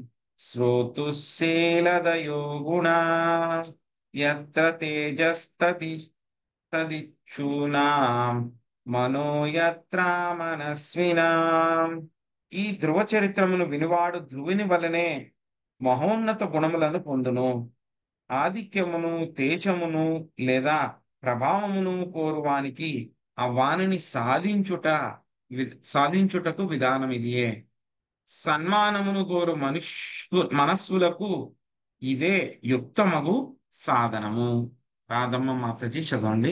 శ్రోతుశీలదయో గుణా యత్ర తేజస్తది తదిచ్చూనాం మనో యత్రా మనస్వినాం ఈ ధ్రువ చరిత్రమును వినివాడు ధ్రువుని వలనే మహోన్నత గుణములను పొందును ఆధిక్యమును తేజమును లేదా ప్రభావమును కోరువానికి ఆ వాణిని సాధించుట వి- సాధించుటకు విధానం ఇదియే సన్మానమును కోరు మనుష్యు మనస్సులకు ఇదే యుక్తమగు సాధనము రాధమ్మ మాతజీ చదవండి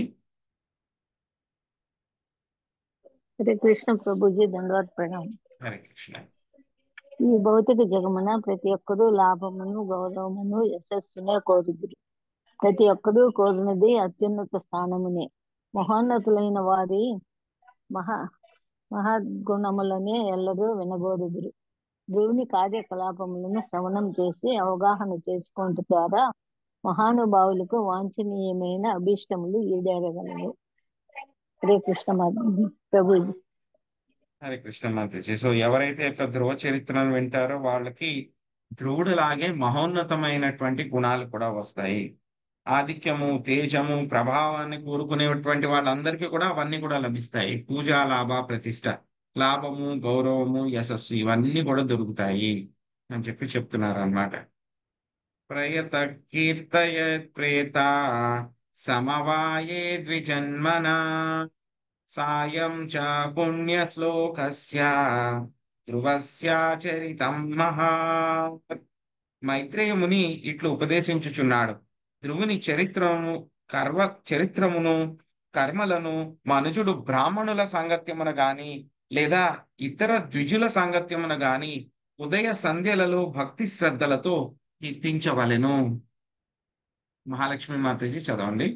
హరే కృష్ణ ప్రభుజీ దండవత్ ప్రణామం హరే కృష్ణ ఈ భౌతిక జగమున ప్రతి ఒక్కరూ లాభమును గౌరవమును యశస్సునే కోరుదురు ప్రతి ఒక్కరూ కోరినది అత్యున్నత స్థానమునే మహోన్నతులైన వారి మహా మహద్గుణములనే ఎల్లరూ వినగోరుదురు దేవుని కార్యకలాపములను శ్రవణం చేసి అవగాహన చేసుకుంట ద్వారా మహానుభావులకు వాంఛనీయమైన అభీష్టములు ఈడేరగలవు హరే కృష్ణ మాధవి ప్రభుజీ హరే కృష్ణ మాతజీ సో ఎవరైతే యొక్క ధ్రువ చరిత్రను వింటారో వాళ్ళకి ధ్రువుడిలాగే మహోన్నతమైనటువంటి గుణాలు కూడా వస్తాయి ఆధిక్యము తేజము ప్రభావాన్ని కోరుకునేటువంటి వాళ్ళందరికీ కూడా అవన్నీ కూడా లభిస్తాయి పూజా లాభ ప్రతిష్ట లాభము గౌరవము యశస్సు ఇవన్నీ కూడా దొరుకుతాయి అని చెప్పి చెప్తున్నారు అన్నమాట ప్రయత కీర్తయ ప్రేత సమవాయే ద్విజన్మనా సాయం చ పుణ్యశ్లోకస్య ధ్రువస్యాచరితం మహా మైత్రేయ ముని ఇట్లు ఉపదేశించుచున్నాడు ధ్రువుని చరిత్రము కర్మ చరిత్రమును కర్మలను మనుజుడు బ్రాహ్మణుల సాంగత్యమున గాని లేదా ఇతర ద్విజుల సాంగత్యమున గాని ఉదయ సంధ్యలలో భక్తి శ్రద్ధలతో కీర్తించవలెను మహాలక్ష్మి మాతాజీ చదవండి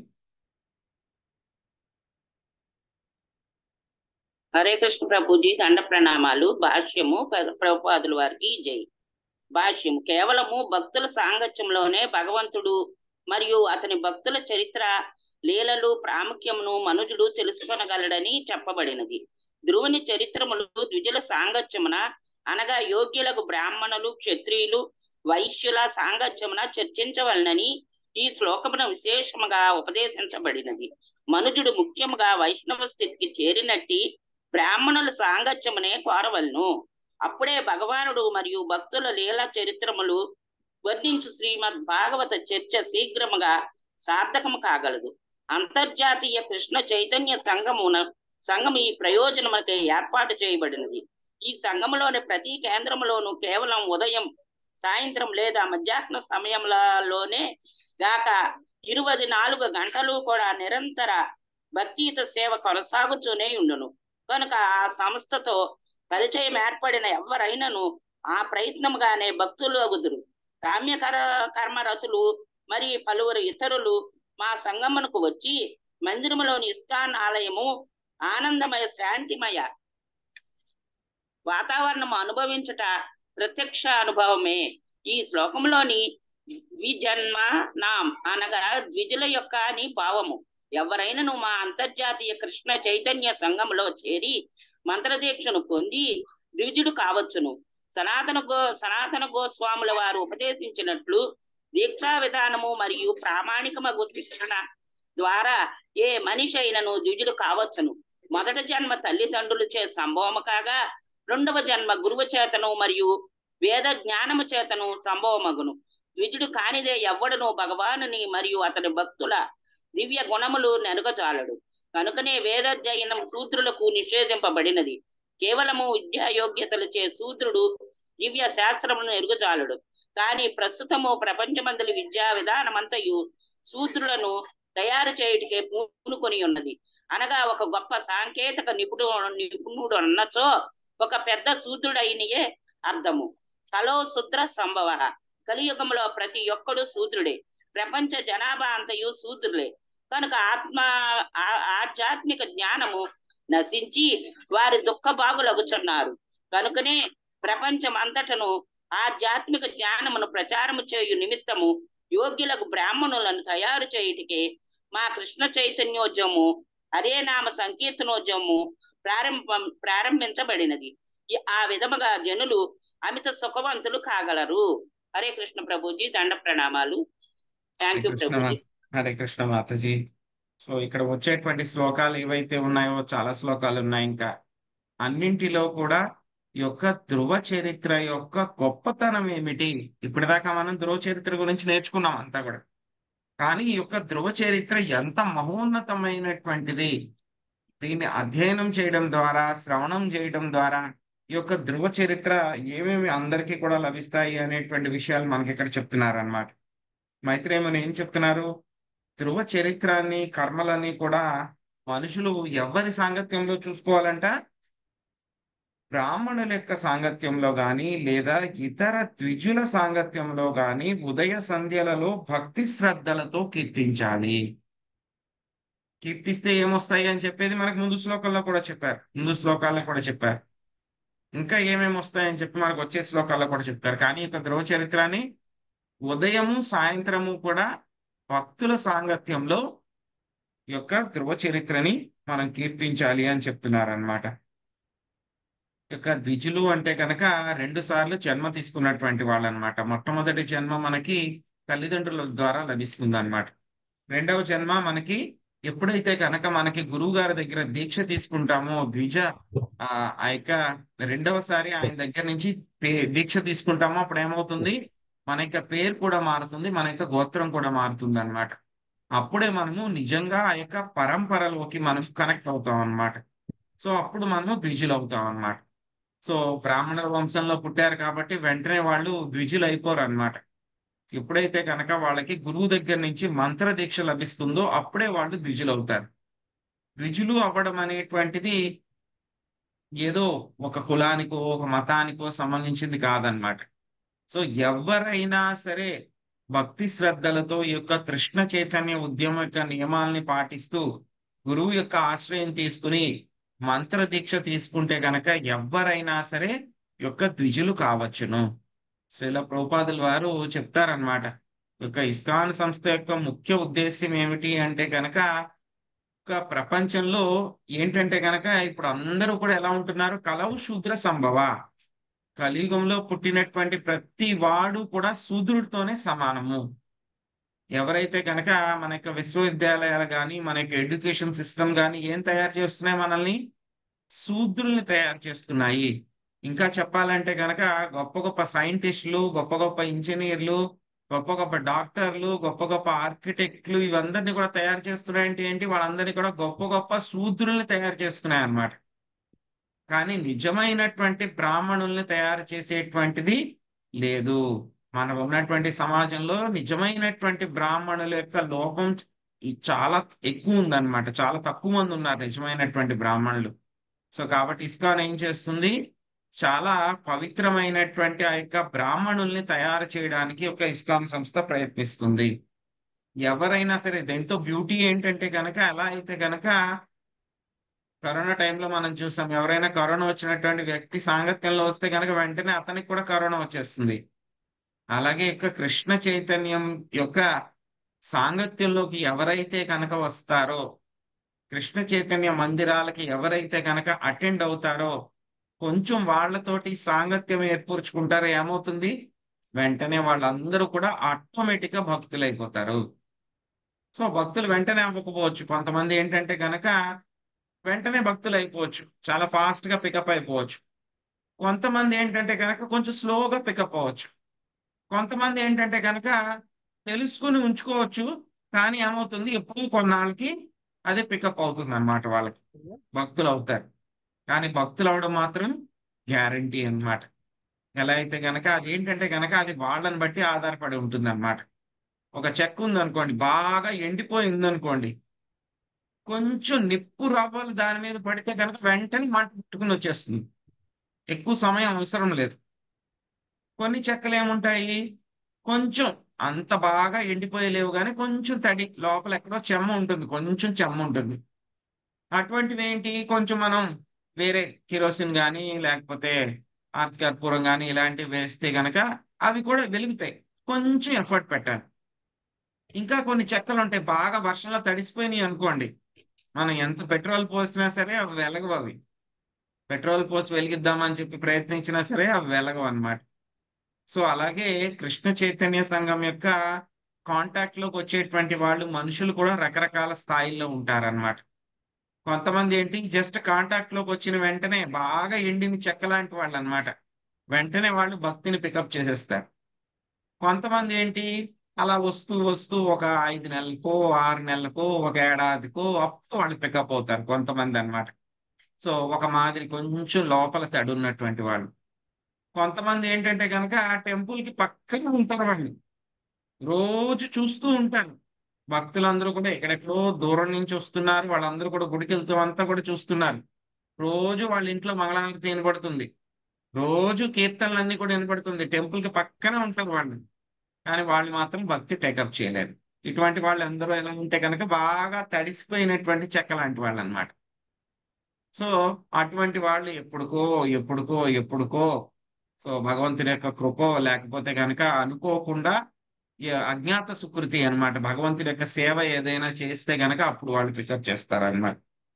హరే కృష్ణ ప్రభుజీ దండ ప్రణామాలు భాష్యము ప్ర- ప్రభుపాదుల వారికి జై భాష్యము కేవలము భక్తుల సాంగత్యంలోనే భగవంతుడు మరియు అతని భక్తుల చరిత్ర లీలలు ప్రాముఖ్యమును మనుజుడు తెలుసుకొనగలడని చెప్పబడినది ధ్రువుని చరిత్రములు ద్విజుల సాంగత్యమున అనగా యోగ్యులకు బ్రాహ్మణులు క్షత్రియులు వైశ్యుల సాంగత్యమున చర్చించవలనని ఈ శ్లోకమున విశేషముగా ఉపదేశించబడినది మనుజుడు ముఖ్యముగా వైష్ణవ స్థితికి చేరినట్టి బ్రాహ్మణుల సాంగత్యమునే కోరవలను అప్పుడే భగవానుడు మరియు భక్తుల లీలా చరిత్రములు వర్ణించు శ్రీమద్ భాగవత చర్చ శీఘ్రముగా సార్థకము కాగలదు అంతర్జాతీయ కృష్ణ చైతన్య సంఘమున సంఘం ఈ ప్రయోజనములకై ఏర్పాటు చేయబడినది ఈ సంఘములోని ప్రతి కేంద్రములోను కేవలం ఉదయం సాయంత్రం లేదా మధ్యాహ్న సమయంలోనే గాక ఇరవై నాలుగు గంటలు కూడా నిరంతర భక్తియుత సేవ కొనసాగుతూనే ఉండును కనుక ఆ సంస్థతో పరిచయం ఏర్పడిన ఎవరైనను ఆ ప్రయత్నముగానే భక్తులు అగుదురు కామ్యకర కర్మరతులు మరి పలువురు ఇతరులు మా సంగమనకు వచ్చి మందిరములోని ఇస్కాన్ ఆలయము ఆనందమయ శాంతిమయ వాతావరణం అనుభవించుట ప్రత్యక్ష అనుభవమే ఈ శ్లోకంలోని ద్విజన్మ నాం అనగా ద్విజుల యొక్క అని భావము ఎవరైనను మా అంతర్జాతీయ కృష్ణ చైతన్య సంఘంలో చేరి మంత్రదీక్షను పొంది ద్విజుడు కావచ్చును సనాతన గో సనాతన గోస్వాముల వారు ఉపదేశించినట్లు దీక్షా విధానము మరియు ప్రామాణికమగు శిక్షణ ద్వారా ఏ మనిషి అయినను ద్విజుడు కావచ్చును మొదటి జన్మ తల్లిదండ్రులు చే సంభవము కాగా రెండవ జన్మ గురువు చేతను మరియు వేద జ్ఞానము చేతను సంభవమగును ద్విజుడు కానిదే ఎవ్వడను భగవానుని మరియు అతని భక్తుల దివ్య గుణములు నెనుగజాలడు కనుకనే వేదాధ్యయనం శూద్రులకు నిషేధింపబడినది కేవలము విద్యా యోగ్యతలు చే శూద్రుడు దివ్య శాస్త్రమును ఎరుగుజాలడు కానీ ప్రస్తుతము ప్రపంచమందలి విద్యా విధానమంతయు శూద్రులను తయారు చేయుటికే పూనుకొని ఉన్నది అనగా ఒక గొప్ప సాంకేతిక నిపుణుడు నిపుణుడు అన్నచో ఒక పెద్ద శూద్రుడైనయే అర్థము కలో శూద్ర సంభవ కలియుగంలో ప్రతి ఒక్కడు శూద్రుడే ప్రపంచ జనాభా అంతయు శూద్రులే కనుక ఆత్మ ఆ- ఆధ్యాత్మిక జ్ఞానము నశించి వారి దుఃఖ బాగులగుచున్నారు కనుకనే ప్రపంచం అంతటను ఆధ్యాత్మిక జ్ఞానమును ప్రచారము చేయు నిమిత్తము యోగ్యులకు బ్రాహ్మణులను తయారు చేయుటికే మా కృష్ణ చైతన్యోద్యము హరే నామ సంకీర్తనోద్యము ప్రారంభం ప్రారంభించబడినది ఈ- ఆ విధముగా జనులు అమిత సుఖవంతులు కాగలరు హరే కృష్ణ ప్రభుజీ దండ ప్రణామాలు థ్యాంక్ యూ కృష్ణ ప్రభుజీ హరే కృష్ణ మాతాజీ సో ఇక్కడ వచ్చేటువంటి శ్లోకాలు ఏవైతే ఉన్నాయో చాలా శ్లోకాలు ఉన్నాయి ఇంకా అన్నింటిలో కూడా ఈ యొక్క ధ్రువ చరిత్ర యొక్క గొప్పతనం ఏమిటి ఇప్పటిదాకా మనం ధ్రువ చరిత్ర గురించి నేర్చుకున్నాం అంతా కూడా కానీ ఈ యొక్క ధ్రువ చరిత్ర ఎంత మహోన్నతమైనటువంటిది దీన్ని అధ్యయనం చేయడం ద్వారా శ్రవణం చేయడం ద్వారా ఈ యొక్క ధ్రువ చరిత్ర ఏమేమి అందరికీ కూడా లభిస్తాయి అనేటువంటి విషయాలు మనకి ఇక్కడ చెప్తున్నారు అనమాట మైత్రేయముని ఏం చెప్తున్నారు ధ్రువ చరిత్రాన్ని కర్మలని కూడా మనుషులు ఎవరి సాంగత్యంలో చూసుకోవాలంట బ్రాహ్మణుల యొక్క సాంగత్యంలో గాని లేదా ఇతర ద్విజుల సాంగత్యంలో గాని ఉదయ సంధ్యలలో భక్తి శ్రద్ధలతో కీర్తించాలి కీర్తిస్తే ఏమొస్తాయి అని చెప్పేది మనకు ముందు శ్లోకంలో కూడా చెప్పారు ముందు శ్లోకాల్లో కూడా చెప్పారు ఇంకా ఏమేమి వస్తాయని చెప్పి మనకు వచ్చే శ్లోకాల్లో కూడా చెప్తారు కానీ ఈ యొక్క ధ్రువ చరిత్రాన్ని ఉదయము సాయంత్రము కూడా భక్తుల సాంగత్యంలో ఈ యొక్క ధ్రువ చరిత్రని మనం కీర్తించాలి అని చెప్తున్నారు అనమాట యొక్క ద్విజులు అంటే కనుక రెండు సార్లు జన్మ తీసుకున్నటువంటి వాళ్ళు అనమాట మొట్టమొదటి జన్మ మనకి తల్లిదండ్రుల ద్వారా లభిస్తుంది అనమాట రెండవ జన్మ మనకి ఎప్పుడైతే కనుక మనకి గురువు గారి దగ్గర దీక్ష తీసుకుంటామో ద్విజ ఆ ఆ యొక్క రెండవసారి ఆయన దగ్గర నుంచి పే- దీక్ష తీసుకుంటామో అప్పుడు ఏమవుతుంది మన యొక్క పేరు కూడా మారుతుంది మన యొక్క గోత్రం కూడా మారుతుంది అనమాట అప్పుడే మనము నిజంగా ఆ యొక్క పరంపరలోకి మనం కనెక్ట్ అవుతాం అన్నమాట సో అప్పుడు మనము ద్విజులు అవుతాం అన్నమాట సో బ్రాహ్మణుల వంశంలో పుట్టారు కాబట్టి వెంటనే వాళ్ళు ద్విజులు అయిపోరు అన్నమాట ఎప్పుడైతే కనుక వాళ్ళకి గురువు దగ్గర నుంచి మంత్ర దీక్ష లభిస్తుందో అప్పుడే వాళ్ళు ద్విజులు అవుతారు ద్విజులు అవ్వడం అనేటువంటిది ఏదో ఒక కులానికో ఒక మతానికో సంబంధించింది కాదనమాట సో ఎవరైనా సరే భక్తి శ్రద్ధలతో ఈ యొక్క కృష్ణ చైతన్య ఉద్యమం యొక్క నియమాల్ని పాటిస్తూ గురువు యొక్క ఆశ్రయం తీసుకుని మంత్ర దీక్ష తీసుకుంటే గనక ఎవరైనా సరే ఈ యొక్క ద్విజులు కావచ్చును శ్రీల ప్రభుపాదుల వారు చెప్తారనమాట ఈ యొక్క ఇస్కాన్ సంస్థ యొక్క ముఖ్య ఉద్దేశ్యం ఏమిటి అంటే కనుక ఒక ప్రపంచంలో ఏంటంటే కనుక ఇప్పుడు అందరూ కూడా ఎలా ఉంటున్నారు కలవు శూద్ర సంభవ కలియుగంలో పుట్టినటువంటి ప్రతి వాడు కూడా శూద్రుడితోనే సమానము ఎవరైతే కనుక మన యొక్క విశ్వవిద్యాలయాలు కానీ మన యొక్క ఎడ్యుకేషన్ సిస్టమ్ కానీ ఏం తయారు చేస్తున్నాయి మనల్ని శూద్రుల్ని తయారు చేస్తున్నాయి ఇంకా చెప్పాలంటే కనుక గొప్ప గొప్ప సైంటిస్టులు గొప్ప గొప్ప ఇంజనీర్లు గొప్ప గొప్ప డాక్టర్లు గొప్ప గొప్ప ఆర్కిటెక్ట్లు ఇవందరినీ కూడా తయారు చేస్తున్నాయంటే ఏంటి వాళ్ళందరినీ కూడా గొప్ప గొప్ప శూద్రుల్ని తయారు చేస్తున్నాయి అన్నమాట కానీ నిజమైనటువంటి బ్రాహ్మణుల్ని తయారు చేసేటువంటిది లేదు మనం ఉన్నటువంటి సమాజంలో నిజమైనటువంటి బ్రాహ్మణుల యొక్క లోపం చాలా ఎక్కువ ఉందన్నమాట చాలా తక్కువ మంది ఉన్నారు నిజమైనటువంటి బ్రాహ్మణులు సో కాబట్టి ఇస్కాన్ ఏం చేస్తుంది చాలా పవిత్రమైనటువంటి ఆ యొక్క బ్రాహ్మణుల్ని తయారు చేయడానికి ఒక ఇస్కాన్ సంస్థ ప్రయత్నిస్తుంది ఎవరైనా సరే దీంతో బ్యూటీ ఏంటంటే కనుక ఎలా అయితే కనుక కరోనా టైంలో మనం చూసాం ఎవరైనా కరోనా వచ్చినటువంటి వ్యక్తి సాంగత్యంలో వస్తే కనుక వెంటనే అతనికి కూడా కరోనా వచ్చేస్తుంది అలాగే యొక్క కృష్ణ చైతన్యం యొక్క సాంగత్యంలోకి ఎవరైతే కనుక వస్తారో కృష్ణ చైతన్య మందిరాలకి ఎవరైతే కనుక అటెండ్ అవుతారో కొంచెం వాళ్ళతోటి సాంగత్యం ఏర్పరుచుకుంటారో ఏమవుతుంది వెంటనే వాళ్ళందరూ కూడా ఆటోమేటిక్ గా భక్తులు అయిపోతారు సో భక్తులు వెంటనే అవ్వకపోవచ్చు కొంతమంది ఏంటంటే కనుక వెంటనే భక్తులు అయిపోవచ్చు చాలా ఫాస్ట్ గా పికప్ అయిపోవచ్చు కొంతమంది ఏంటంటే కనుక కొంచెం స్లోగా పికప్ అవ్వచ్చు కొంతమంది ఏంటంటే కనుక తెలుసుకుని ఉంచుకోవచ్చు కానీ ఏమవుతుంది ఎప్పుడు కొన్నాళ్ళకి అదే పికప్ అవుతుంది అనమాట వాళ్ళకి భక్తులు అవుతారు కానీ భక్తులు అవడం మాత్రం గ్యారంటీ అన్నమాట ఎలా అయితే కనుక అది ఏంటంటే కనుక అది వాళ్ళని బట్టి ఆధారపడి ఉంటుంది అనమాట ఒక చెక్క ఉందనుకోండి బాగా ఎండిపోయింది అనుకోండి కొంచెం నిప్పు రవ్వలు దాని మీద పడితే కనుక వెంటనే మంట పుట్టుకుని వచ్చేస్తుంది ఎక్కువ సమయం అవసరం లేదు కొన్ని చెక్కలు ఏముంటాయి కొంచెం అంత బాగా ఎండిపోయలేవు కానీ కొంచెం తడి లోపల ఎక్కడో చెమ్మ ఉంటుంది కొంచెం చెమ్మ ఉంటుంది అటువంటివి ఏంటి కొంచెం మనం వేరే కిరోసిన్ కానీ లేకపోతే ఆర్తికర్పూరం కానీ ఇలాంటివి వేస్తే గనక అవి కూడా వెలుగుతాయి కొంచెం ఎఫర్ట్ పెట్టాలి ఇంకా కొన్ని చెక్కలు ఉంటాయి బాగా వర్షంలో తడిసిపోయినాయి అనుకోండి మనం ఎంత పెట్రోల్ పోసినా సరే అవి వెలగవు అవి పెట్రోల్ పోసి వెలిగిద్దామని చెప్పి ప్రయత్నించినా సరే అవి వెలగవు అన్నమాట సో అలాగే కృష్ణ చైతన్య సంఘం యొక్క కాంటాక్ట్ లోకి వచ్చేటువంటి వాళ్ళు మనుషులు కూడా రకరకాల స్థాయిల్లో ఉంటారన్నమాట కొంతమంది ఏంటి జస్ట్ కాంటాక్ట్ లోకి వచ్చిన వెంటనే బాగా ఎండిన చెక్క లాంటి వాళ్ళు అనమాట వెంటనే వాళ్ళు భక్తిని పికప్ చేసేస్తారు కొంతమంది ఏంటి అలా వస్తూ వస్తూ ఒక ఐదు నెలలకో ఆరు నెలలకో ఒక ఏడాదికో అప్పుడు వాళ్ళు పికప్ అవుతారు కొంతమంది అన్నమాట సో ఒక మాదిరి కొంచెం లోపల తడి ఉన్నటువంటి వాళ్ళు కొంతమంది ఏంటంటే కనుక ఆ టెంపుల్ కి పక్కనే ఉంటారు వాళ్ళు రోజు చూస్తూ ఉంటారు భక్తులందరూ కూడా ఎక్కడెక్కడో దూరం నుంచి వస్తున్నారు వాళ్ళందరూ కూడా గుడికి వెళ్తూ అంతా కూడా చూస్తున్నారు రోజు వాళ్ళ ఇంట్లో మంగళానికి వినపడుతుంది రోజు కీర్తనలన్నీ కూడా వినపడుతుంది టెంపుల్ కి పక్కనే ఉంటారు వాళ్ళు కానీ వాళ్ళు మాత్రం భక్తి టేకప్ చేయలేరు ఇటువంటి వాళ్ళు అందరూ ఎలా ఉంటే కనుక బాగా తడిసిపోయినటువంటి చెక్క లాంటి వాళ్ళు అనమాట సో అటువంటి వాళ్ళు ఎప్పుడుకో ఎప్పుడుకో ఎప్పుడుకో సో భగవంతుని యొక్క కృప లేకపోతే కనుక అనుకోకుండా ఈ అజ్ఞాత సుకృతి అన్నమాట భగవంతుడి యొక్క సేవ ఏదైనా చేస్తే గనక అప్పుడు వాళ్ళు పికప్ చేస్తారన్నమాట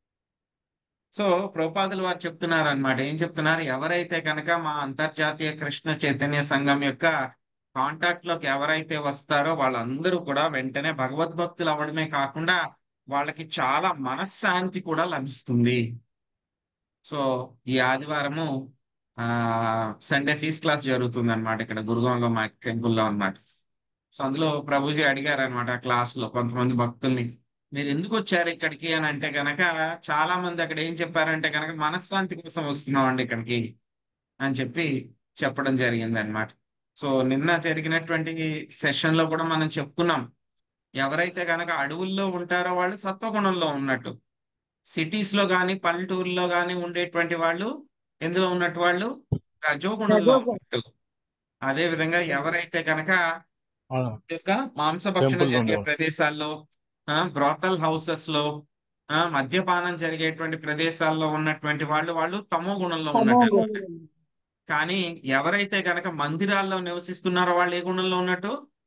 సో ప్రభుపాదులు వారు చెప్తున్నారు అనమాట ఏం చెప్తున్నారు ఎవరైతే కనుక మా అంతర్జాతీయ కృష్ణ చైతన్య సంఘం యొక్క కాంటాక్ట్ లోకి ఎవరైతే వస్తారో వాళ్ళందరూ కూడా వెంటనే భగవద్భక్తులు అవ్వడమే కాకుండా వాళ్ళకి చాలా మనశ్శాంతి కూడా లభిస్తుంది సో ఈ ఆదివారము ఆ సండే ఫీస్ క్లాస్ జరుగుతుంది అనమాట ఇక్కడ గురుగాంలో మా టెంపుల్లో అన్నమాట సో అందులో ప్రభుజీ అడిగారు అనమాట క్లాస్ లో కొంతమంది భక్తుల్ని మీరు ఎందుకు వచ్చారు ఇక్కడికి అని అంటే కనుక చాలా మంది అక్కడ ఏం చెప్పారంటే కనుక మనశ్శాంతి కోసం వస్తున్నాం అండి ఇక్కడికి అని చెప్పి చెప్పడం జరిగింది అనమాట సో నిన్న జరిగినటువంటి సెషన్ లో కూడా మనం చెప్పుకున్నాం ఎవరైతే కనుక అడవుల్లో ఉంటారో వాళ్ళు సత్వగుణంలో ఉన్నట్టు సిటీస్ లో కానీ పల్లెటూరులో కానీ ఉండేటువంటి వాళ్ళు ఎందులో ఉన్నట్టు వాళ్ళు రజోగుణంలో ఉన్నట్టు అదే విధంగా ఎవరైతే కనుక యొక్క మాంసభక్షణ Temple జరిగే ఉండవు. ప్రదేశాల్లో బ్రోతల్ హౌసెస్ లో ఆ, మద్యపానం జరిగేటువంటి ప్రదేశాల్లో ఉన్నటువంటి వాళ్ళు వాళ్ళు తమో గుణంలో ఉన్నట్టు అన్నమాట. కానీ ఎవరైతే గనక మందిరాల్లో నివసిస్తున్నారో వాళ్ళు ఏ గుణంలో ఉన్నట్టు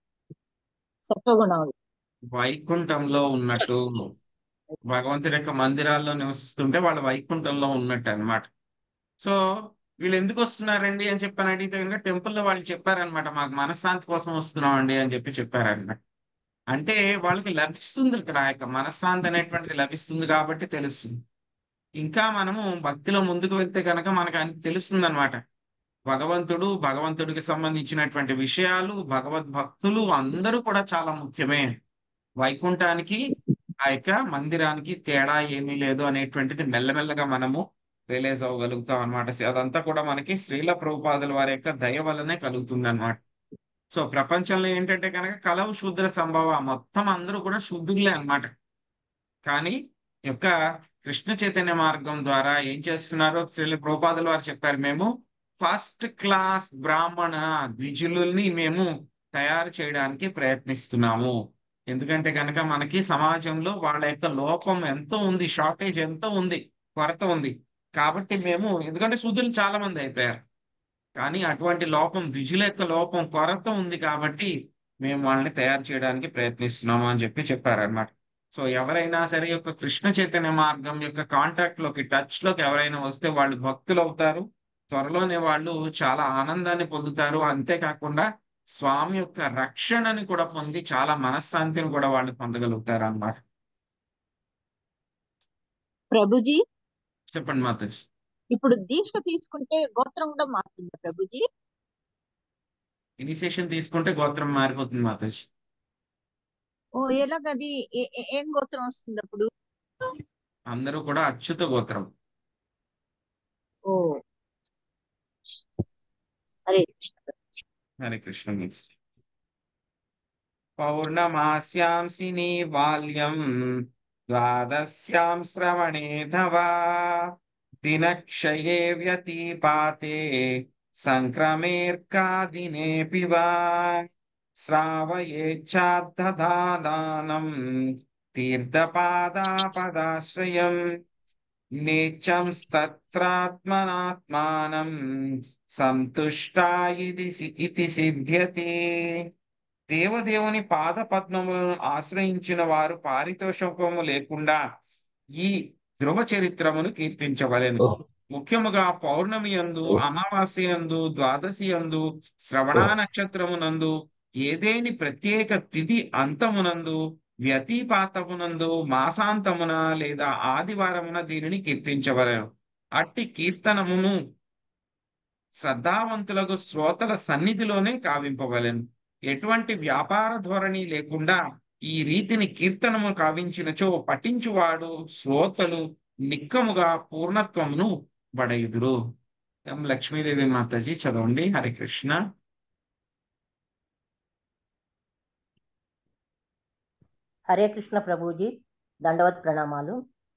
సత్వగుణాలు వైకుంఠంలో ఉన్నట్టు భగవంతుడి యొక్క మందిరాల్లో నివసిస్తుంటే వాళ్ళు వైకుంఠంలో ఉన్నట్టు అన్నమాట సో వీళ్ళు ఎందుకు వస్తున్నారండి అని చెప్పని అడిగితే కనుక టెంపుల్లో వాళ్ళు చెప్పారనమాట మాకు మనశ్శాంతి కోసం వస్తున్నాం అండి అని చెప్పి చెప్పారన్నమాట అంటే వాళ్ళకి లభిస్తుంది ఇక్కడ ఆ యొక్క మనశ్శాంతి అనేటువంటిది లభిస్తుంది కాబట్టి తెలుస్తుంది ఇంకా మనము భక్తిలో ముందుకు వెళ్తే కనుక మనకు అని తెలుస్తుంది అనమాట భగవంతుడు భగవంతుడికి సంబంధించినటువంటి విషయాలు భగవద్భక్తులు అందరూ కూడా చాలా ముఖ్యమే వైకుంఠానికి ఆ యొక్క మందిరానికి తేడా ఏమీ లేదు అనేటువంటిది మెల్లమెల్లగా మనము రియలైజ్ అవ్వగలుగుతాం అనమాట అదంతా కూడా మనకి శ్రీల ప్రభుపాదుల వారి యొక్క దయ వల్లనే కలుగుతుంది అనమాట సో ప్రపంచంలో ఏంటంటే కనుక కలవు శూద్ర సంభవ మొత్తం అందరూ కూడా శూద్రులే అన్నమాట కానీ ఈ యొక్క కృష్ణ చైతన్య మార్గం ద్వారా ఏం చేస్తున్నారో శ్రీల ప్రభుపాదుల వారు చెప్పారు మేము ఫస్ట్ క్లాస్ బ్రాహ్మణ ద్విజులని మేము తయారు చేయడానికి ప్రయత్నిస్తున్నాము ఎందుకంటే కనుక మనకి సమాజంలో వాళ్ళ యొక్క లోపం ఎంతో ఉంది షార్టేజ్ ఎంతో ఉంది కొరత ఉంది కాబట్టి మేము ఎందుకంటే శుద్ధులు చాలా మంది అయిపోయారు కానీ అటువంటి లోపం ద్విజుల యొక్క లోపం కొరత ఉంది కాబట్టి మేము వాళ్ళని తయారు చేయడానికి ప్రయత్నిస్తున్నాము అని చెప్పి చెప్పారనమాట సో ఎవరైనా సరే యొక్క కృష్ణ చైతన్య మార్గం యొక్క కాంటాక్ట్ లోకి టచ్ లోకి ఎవరైనా వస్తే వాళ్ళు భక్తులు అవుతారు త్వరలోనే వాళ్ళు చాలా ఆనందాన్ని పొందుతారు అంతేకాకుండా స్వామి యొక్క రక్షణని కూడా పొంది చాలా మనశ్శాంతిని కూడా వాళ్ళు పొందగలుగుతారు అన్నమాట ప్రభుజీ చెప్పండి మాతాజీ ఇప్పుడు దీక్ష తీసుకుంటే గోత్రం కూడా మారుతుంది ప్రభుజీ ఇనిషియేషన్ తీసుకుంటే గోత్రం మారిపోతుంది మాతాజీ ఓ ఎలాగది ఏ- ఏ- ఏం గోత్రం వస్తుంది అప్పుడు అందరూ కూడా అచ్యుత గోత్రం ఓ హరే కృష్ణ ప్రభుజీ. హరే కృష్ణ మాతాజీ. పౌర్ణమాస్యాంసి బాల్యం ద్వాదశ్యాం శ్రవణే ధవా దినక్షయే వ్యతిపాతే సంక్రమేర్కాదినేపి వా శ్రావయేచ్ఛాద్దదానం తీర్థపాదాపదాశ్రయం నేచ్చం తత్రాత్మనాత్మానం సంతుష్టా ఇది సి- ఇతి సిద్ధ్యతే దేవదేవుని పాద పద్మములను ఆశ్రయించిన వారు పారితోషకము లేకుండా ఈ ధ్రువ చరిత్రమును కీర్తించవలెను ముఖ్యముగా పౌర్ణమి యందు అమావాస్య యందు ద్వాదశి యందు శ్రవణ నక్షత్రమునందు ఏదేని ప్రత్యేక తిథి అంతమునందు వ్యతిపాతమునందు మాసాంతమున లేదా ఆదివారమున దీనిని కీర్తించవలెను అట్టి కీర్తనమును శ్రద్ధావంతులకు శ్రోతల సన్నిధిలోనే కావింపవలెను ఎటువంటి వ్యాపార ధోరణి లేకుండా ఈ రీతిని కీర్తనము కావించినచో పఠించువాడు శ్రోతలు నిక్కముగా పూర్ణత్వమును బడయుదురు ఎం లక్ష్మీదేవి మాతాజీ చదవండి హరే కృష్ణ హరే కృష్ణ ప్రభుజీ దండవత్ ప్రణామాలు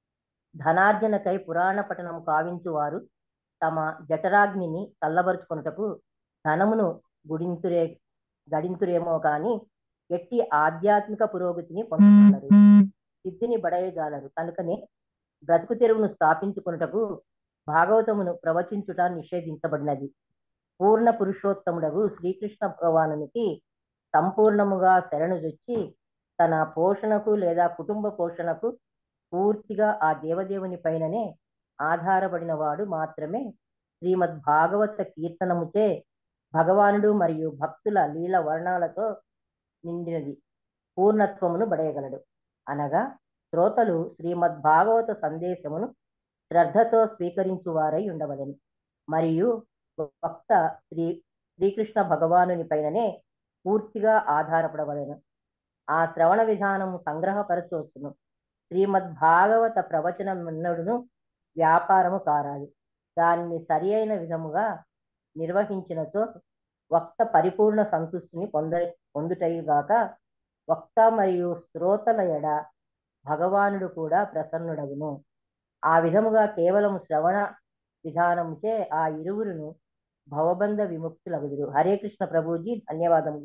ధనార్జనకై పురాణ పఠనం కావించువారు తమ జఠరాగ్నిని చల్లబరుచుకొనుటకు ధనమును గుడింతురే గడింతురేమో కాని ఎట్టి ఆధ్యాత్మిక పురోగతిని పొందుతున్నారు సిద్ధిని బడయజాలరు కనుకనే బ్రతుకు తెరువును స్థాపించుకొనుటకు భాగవతమును ప్రవచించుట నిషేధించబడినది పూర్ణ పురుషోత్తముడగు శ్రీకృష్ణ భగవానునికి సంపూర్ణముగా శరణుజొచ్చి తన పోషణకు లేదా కుటుంబ పోషణకు పూర్తిగా ఆ దేవదేవుని పైననే ఆధారపడిన వాడు మాత్రమే శ్రీమద్ భాగవత కీర్తనముచే భగవానుడు మరియు భక్తుల లీల వర్ణాలతో నిండినది పూర్ణత్వమును బడయగలడు అనగా శ్రోతలు శ్రీమద్ భాగవత సందేశమును శ్రద్ధతో స్వీకరించువారై ఉండవలెను మరియు వక్త శ్రీ శ్రీకృష్ణ భగవానుని పైననే పూర్తిగా ఆధారపడవలెను ఆ శ్రవణ విధానము సంగ్రహపరచవచ్చును శ్రీమద్ భాగవత ప్రవచనమున్నడును వ్యాపారము కారాదు దానిని సరి అయిన విధముగా నిర్వహించినచో వక్త పరిపూర్ణ సంతుష్టిని పొంద పొందుటయుగాక వక్త మరియు శ్రోతల ఎడ భగవానుడు కూడా ప్రసన్నుడగును ఆ విధముగా కేవలం శ్రవణ విధానముచే ఆ ఇరువురును భవబంధ విముక్తులగుదురు హరే కృష్ణ ప్రభుజీ ధన్యవాదములు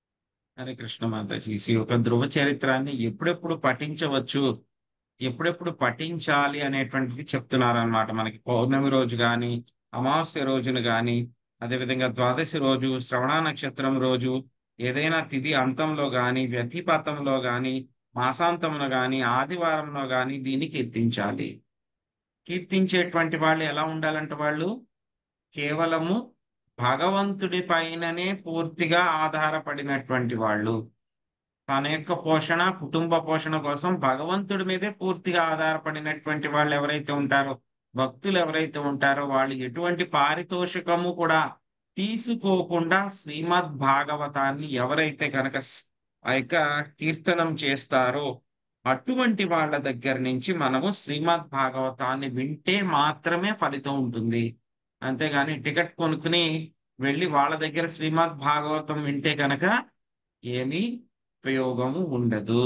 హరే కృష్ణ మాతాజీ ఈ యొక్క ధ్రువ చరిత్రాన్ని ఎప్పుడెప్పుడు పఠించవచ్చు ఎప్పుడెప్పుడు పఠించాలి అనేటువంటిది చెప్తున్నారు అనమాట మనకి పౌర్ణమి రోజు గాని అమావాస్య రోజున గాని అదేవిధంగా ద్వాదశి రోజు శ్రవణ నక్షత్రం రోజు ఏదైనా తిథి అంతంలో గాని వ్యతిపాతంలో గాని మాసాంతమున గాని ఆదివారంలో గాని దీన్ని కీర్తించాలి కీర్తించేటువంటి వాళ్ళు ఎలా ఉండాలంటే వాళ్ళు కేవలము భగవంతుడి పైననే పూర్తిగా ఆధారపడినటువంటి వాళ్ళు తన యొక్క పోషణ కుటుంబ పోషణ కోసం భగవంతుడి మీదే పూర్తిగా ఆధారపడినటువంటి వాళ్ళు ఎవరైతే ఉంటారో భక్తులు ఎవరైతే ఉంటారో వాళ్ళు ఎటువంటి పారితోషికము కూడా తీసుకోకుండా శ్రీమద్ భాగవతాన్ని ఎవరైతే కనుక స్- ఆ యొక్క కీర్తనం చేస్తారో అటువంటి వాళ్ళ దగ్గర నుంచి మనము శ్రీమద్ భాగవతాన్ని వింటే మాత్రమే ఫలితం ఉంటుంది అంతేగాని టికెట్ కొనుక్కుని వెళ్ళి వాళ్ళ దగ్గర శ్రీమద్ భాగవతం వింటే కనుక ఏమీ ఉపయోగము ఉండదు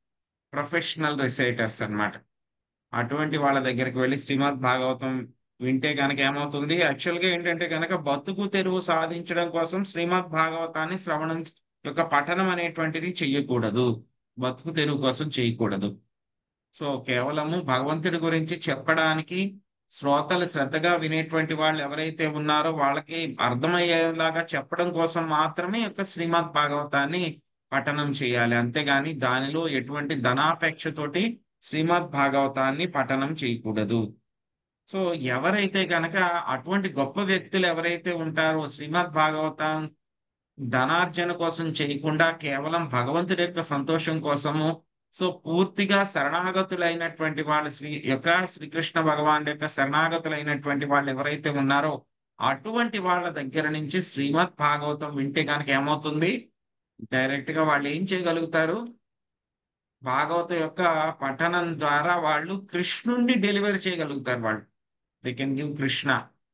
ప్రొఫెషనల్ రిసైటర్స్ అన్నమాట అటువంటి వాళ్ళ దగ్గరికి వెళ్ళి శ్రీమద్ భాగవతం వింటే కనుక ఏమవుతుంది యాక్చువల్ గా ఏంటంటే కనుక బతుకు తెరువు సాధించడం కోసం శ్రీమద్ భాగవతాన్ని శ్రవణం యొక్క పఠనం అనేటువంటిది చెయ్యకూడదు బతుకు తెరువు కోసం చేయకూడదు సో కేవలము భగవంతుడి గురించి చెప్పడానికి శ్రోతలు శ్రద్ధగా వినేటువంటి వాళ్ళు ఎవరైతే ఉన్నారో వాళ్ళకి అర్థమయ్యేలాగా చెప్పడం కోసం మాత్రమే యొక్క శ్రీమద్ భాగవతాన్ని పఠనం చేయాలి అంతేగాని దానిలో ఎటువంటి ధనాపేక్షతోటి శ్రీమద్ భాగవతాన్ని పఠనం చేయకూడదు సో ఎవరైతే గనక అటువంటి గొప్ప వ్యక్తులు ఎవరైతే ఉంటారో శ్రీమద్ భాగవతం ధనార్జన కోసం చేయకుండా కేవలం భగవంతుడి యొక్క సంతోషం కోసము సో పూర్తిగా శరణాగతులైనటువంటి వాళ్ళు శ్రీ యొక్క శ్రీకృష్ణ భగవాన్ యొక్క శరణాగతులైనటువంటి వాళ్ళు ఎవరైతే ఉన్నారో అటువంటి వాళ్ళ దగ్గర నుంచి శ్రీమద్ భాగవతం వింటే కనుక ఏమవుతుంది డైరెక్ట్ గా వాళ్ళు ఏం చేయగలుగుతారు భాగవత యొక్క పఠనం ద్వారా వాళ్ళు కృష్ణుణ్ణి డెలివరీ చేయగలుగుతారు వాళ్ళు దే కెన్ గివ్ కృష్ణ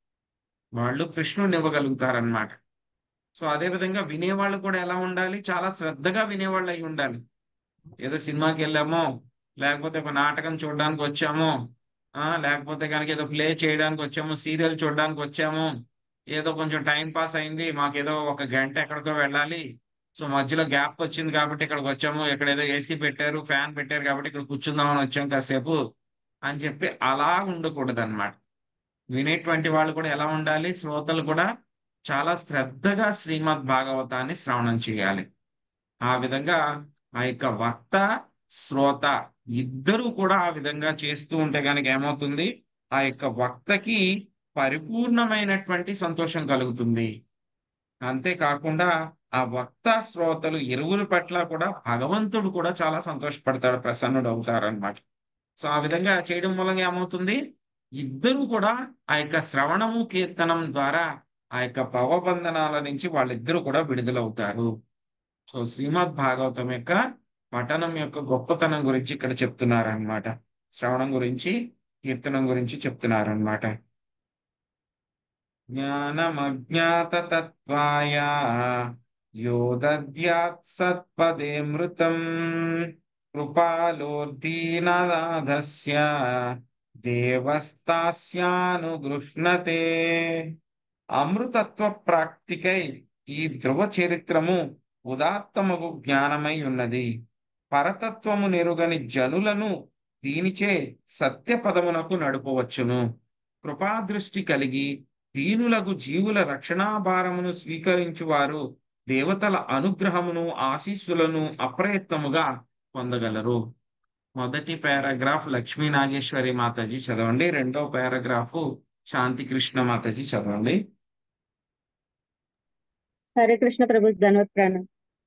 వాళ్ళు కృష్ణుని ఇవ్వగలుగుతారు అనమాట సో అదే విధంగా వినేవాళ్ళు కూడా ఎలా ఉండాలి చాలా శ్రద్ధగా వినేవాళ్ళు అయి ఉండాలి ఏదో సినిమాకి వెళ్ళామో లేకపోతే ఒక నాటకం చూడడానికి వచ్చామో ఆ లేకపోతే కనుక ఏదో ప్లే చేయడానికి వచ్చాము సీరియల్ చూడడానికి వచ్చాము ఏదో కొంచెం టైం పాస్ అయింది మాకేదో ఒక గంట ఎక్కడికో వెళ్ళాలి సో మధ్యలో గ్యాప్ వచ్చింది కాబట్టి ఇక్కడికి వచ్చాము ఇక్కడ ఏదో ఏసీ పెట్టారు ఫ్యాన్ పెట్టారు కాబట్టి ఇక్కడ కూర్చుందామని వచ్చాం కాసేపు అని చెప్పి అలా ఉండకూడదు అనమాట వినేటువంటి వాళ్ళు కూడా ఎలా ఉండాలి శ్రోతలు కూడా చాలా శ్రద్ధగా శ్రీమద్ భాగవతాన్ని శ్రవణం చేయాలి ఆ విధంగా ఆ యొక్క వక్త శ్రోత ఇద్దరు కూడా ఆ విధంగా చేస్తూ ఉంటే కనుక ఏమవుతుంది ఆ యొక్క వక్తకి పరిపూర్ణమైనటువంటి సంతోషం కలుగుతుంది అంతేకాకుండా ఆ వక్త శ్రోతలు ఇరువుల పట్ల కూడా భగవంతుడు కూడా చాలా సంతోషపడతాడు ప్రసన్నుడు అవుతారు అనమాట సో ఆ విధంగా చేయడం మూలంగా ఏమవుతుంది ఇద్దరు కూడా ఆ యొక్క శ్రవణము కీర్తనం ద్వారా ఆ యొక్క భవబంధనాల నుంచి వాళ్ళిద్దరూ కూడా విడుదలవుతారు సో శ్రీమద్ భాగవతం యొక్క పఠనం యొక్క గొప్పతనం గురించి ఇక్కడ చెప్తున్నారు అనమాట శ్రవణం గురించి కీర్తనం గురించి చెప్తున్నారు అనమాట జ్ఞానమజ్ఞాత తత్వాయ యోదద్యాత్ సత్పదే మృతం కృపాలోర్ధీనదాధస్య దేవస్తాస్యానుగృహ్ణతే అమృతత్వ ప్రాక్తికై ఈ ధ్రువ చరిత్రము ఉదాత్తమగు జ్ఞానమై ఉన్నది పరతత్వము నెరుగని జనులను దీనిచే సత్యపదమునకు నడుపవచ్చును కృపాదృష్టి కలిగి దీనులకు జీవుల రక్షణాభారమును స్వీకరించువారు దేవతల అనుగ్రహమును ఆశీస్సులను అప్రయత్నముగా పొందగలరు మొదటి పారాగ్రాఫ్ లక్ష్మీ నాగేశ్వరి మాతాజీ చదవండి రెండో పారాగ్రాఫ్ శాంతి కృష్ణ మాతాజీ చదవండి హరే కృష్ణ ప్రభు ధనోత్ప్రాణం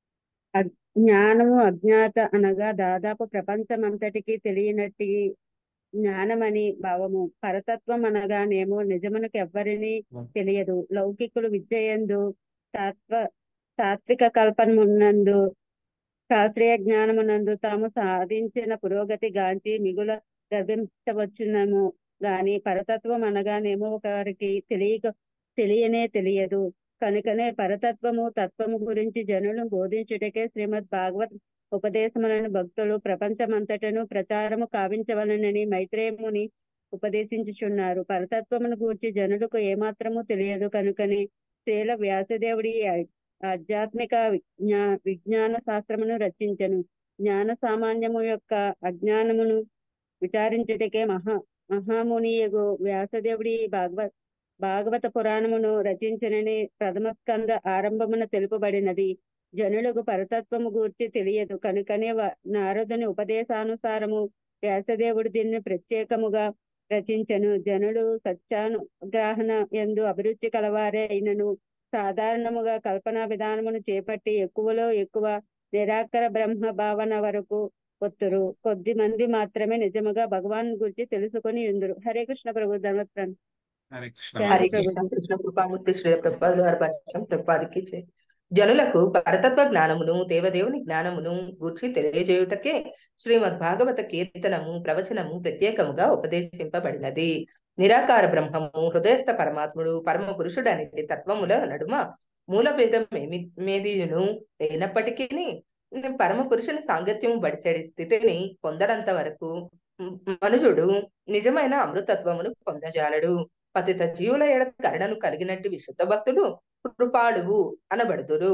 జ్ఞానము అజ్ఞాత అనగా దాదాపు ప్రపంచమంతటికి తెలియనట్టి జ్ఞానమని భావము పరతత్వం అనగానేమో నిజమునకు ఎవ్వరిని తెలియదు లౌకికులు విద్యయందు తాత్వ తాత్విక కల్పనమున్నందు శాస్త్రీయ జ్ఞానమునందు తాము సాధించిన పురోగతి గాంచి మిగుల గర్భించవచ్చునము గాని పరతత్వం అనగానేమో ఒకరికి తెలియక తెలియనే తెలియదు కనుకనే పరతత్వము తత్వము గురించి జనులను బోధించుటకే శ్రీమద్ భాగవత్ ఉపదేశములను భక్తులు ప్రపంచమంతటను ప్రచారము కావించవలనని మైత్రేయముని ఉపదేశించుచున్నారు పరతత్వమును గూర్చి జనులకు ఏమాత్రము తెలియదు కనుకనే శ్రీల వ్యాసదేవుడి ఆధ్యాత్మిక విజ్ఞా విజ్ఞాన శాస్త్రమును రచించను జ్ఞాన సామాన్యము యొక్క అజ్ఞానమును విచారించుటకే మహా మహామునియగు వ్యాసదేవుడి భాగవత్ భాగవత పురాణమును రచించనని ప్రథమ స్కంద ఆరంభమున తెలుపబడినది జనులకు పరతత్వము గూర్చి తెలియదు కనుకనే నారదుని ఉపదేశానుసారము వ్యాసదేవుడు దీన్ని ప్రత్యేకముగా రచించను జనులు సత్యానుగ్రహణ ఎందు అభిరుచి కలవారే అయినను సాధారణముగా కల్పనా విధానమును చేపట్టి ఎక్కువలో ఎక్కువ నిరాకర బ్రహ్మ భావన వరకు ఒత్తురు కొద్ది మంది మాత్రమే నిజముగా భగవాన్ గురించి తెలుసుకొని ఉందరు హరే కృష్ణ ప్రభు ధనవత్రాన్ని హరే కృష్ణ థ్యాంక్ హరే యూ కృష్ణ కృష్ణ కృపామూర్తి శ్రీ ప్రభుపాద వారి పట్టం ప్రభుపాదికి జై. జనులకు పరతత్వ జ్ఞానమును దేవదేవుని జ్ఞానమును గూర్చి తెలియజేయుటకే శ్రీమద్ భాగవత కీర్తనము ప్రవచనము ప్రత్యేకముగా ఉపదేశింపబడినది నిరాకార బ్రహ్మము హృదయస్థ పరమాత్ముడు పరమ పురుషుడు అనే తత్వముల నడుమ మూల భేదం ఏమి మేదియును లేనప్పటికీ పరమ పురుషుని సాంగత్యము బడిసేడి స్థితిని పొందడంత వరకు మనుజుడు నిజమైన అమృతత్వమును పొందజాలడు పతిత జీవుల ఎడ కరుణను కలిగినట్టు విశుద్ధ భక్తుడు కృపాళువు అనబడుదురు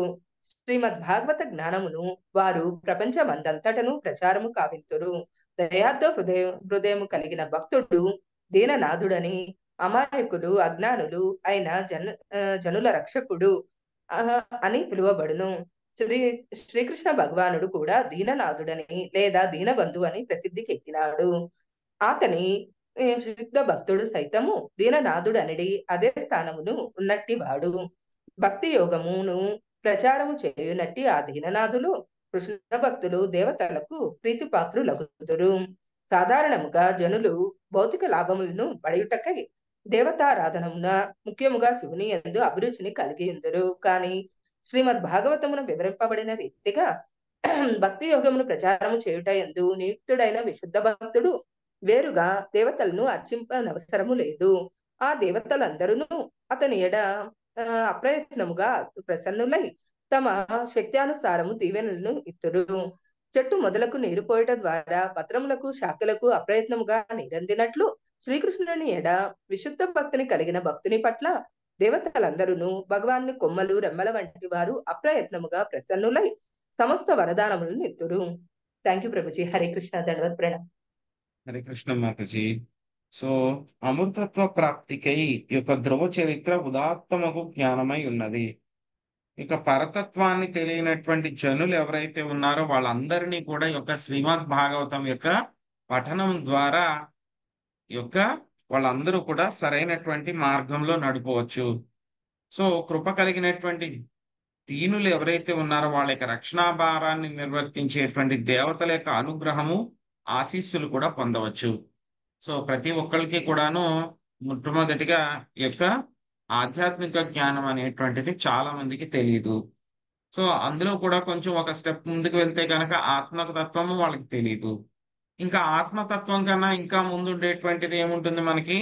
శ్రీమద్ భాగవత జ్ఞానమును వారు ప్రపంచమందంతటను ప్రచారము కావింతురు దయార్థ హృదయ హృదయము కలిగిన భక్తుడు దీననాథుడని అమాయకులు అజ్ఞానులు అయిన జన ఆ, జనుల రక్షకుడు ఆ, అని పిలువబడును శ్రీ శ్రీకృష్ణ భగవానుడు కూడా దీననాథుడని లేదా దీనబంధు అని ప్రసిద్ధికి ఎక్కినాడు అతని ఏ, శుద్ధ భక్తుడు సైతము దీననాథుడనడి అదే స్థానమును ఉన్నట్టి వాడు భక్తి యోగమును ప్రచారము చేయునట్టి ఆ దీననాథులు కృష్ణ భక్తులు దేవతలకు ప్రీతిపాత్రులగుదురు సాధారణముగా జనులు భౌతిక లాభములను పడయుటకై దేవతారాధనమున ముఖ్యముగా శివుని ఎందు అభిరుచిని కలిగి ఉందరు కానీ శ్రీమద్ భాగవతమున వివరింపబడిన రీతిగా భక్తి యోగమును ప్రచారము చేయుట ఎందు నియుక్తుడైన విశుద్ధ భక్తుడు వేరుగా దేవతలను అర్చింపనవసరము లేదు ఆ దేవతలందరూ అతని ఎడ ఆ, అప్రయత్నముగా ప్రసన్నులై తమ శక్త్యానుసారము దీవెనలను ఇత్తురు చెట్టు మొదలకు నీరు పోయట ద్వారా పత్రములకు శాఖలకు అప్రయత్నముగా నీరందినట్లు శ్రీకృష్ణుని ఎడ విశుద్ధ భక్తిని కలిగిన భక్తుని పట్ల దేవతలందరూ భగవాన్ని కొమ్మలు రెమ్మల వంటి వారు అప్రయత్నముగా ప్రసన్నులై సమస్త వరదానములను ఇత్తురు థ్యాంక్ యూ ప్రభుజీ హరే కృష్ణ దండవత్ ప్రణామ్ హరే కృష్ణ మాతాజీ సో అమృతత్వ ప్రాప్తికై ఈ యొక్క ధ్రువ చరిత్ర ఉదాత్తమకు జ్ఞానమై ఉన్నది ఇక పరతత్వాన్ని తెలియనటువంటి జనులు ఎవరైతే ఉన్నారో వాళ్ళందరినీ కూడా ఈ యొక్క శ్రీమద్ భాగవతం యొక్క పఠనం ద్వారా ఈ యొక్క వాళ్ళందరూ కూడా సరైనటువంటి మార్గంలో నడపవచ్చు సో కృప కలిగినటువంటి దీనులు ఎవరైతే ఉన్నారో వాళ్ళ యొక్క రక్షణా భారాన్ని నిర్వర్తించేటువంటి దేవతల యొక్క అనుగ్రహము ఆశీస్సులు కూడా పొందవచ్చు సో ప్రతి ఒక్కరికి కూడాను మొట్టమొదటిగా ఈ యొక్క ఆధ్యాత్మిక జ్ఞానం అనేటువంటిది చాలా మందికి తెలియదు సో అందులో కూడా కొంచెం ఒక స్టెప్ ముందుకు వెళ్తే కనుక ఆత్మతత్వము వాళ్ళకి తెలియదు ఇంకా ఆత్మతత్వం కన్నా ఇంకా ముందు ఉండేటువంటిది ఏముంటుంది మనకి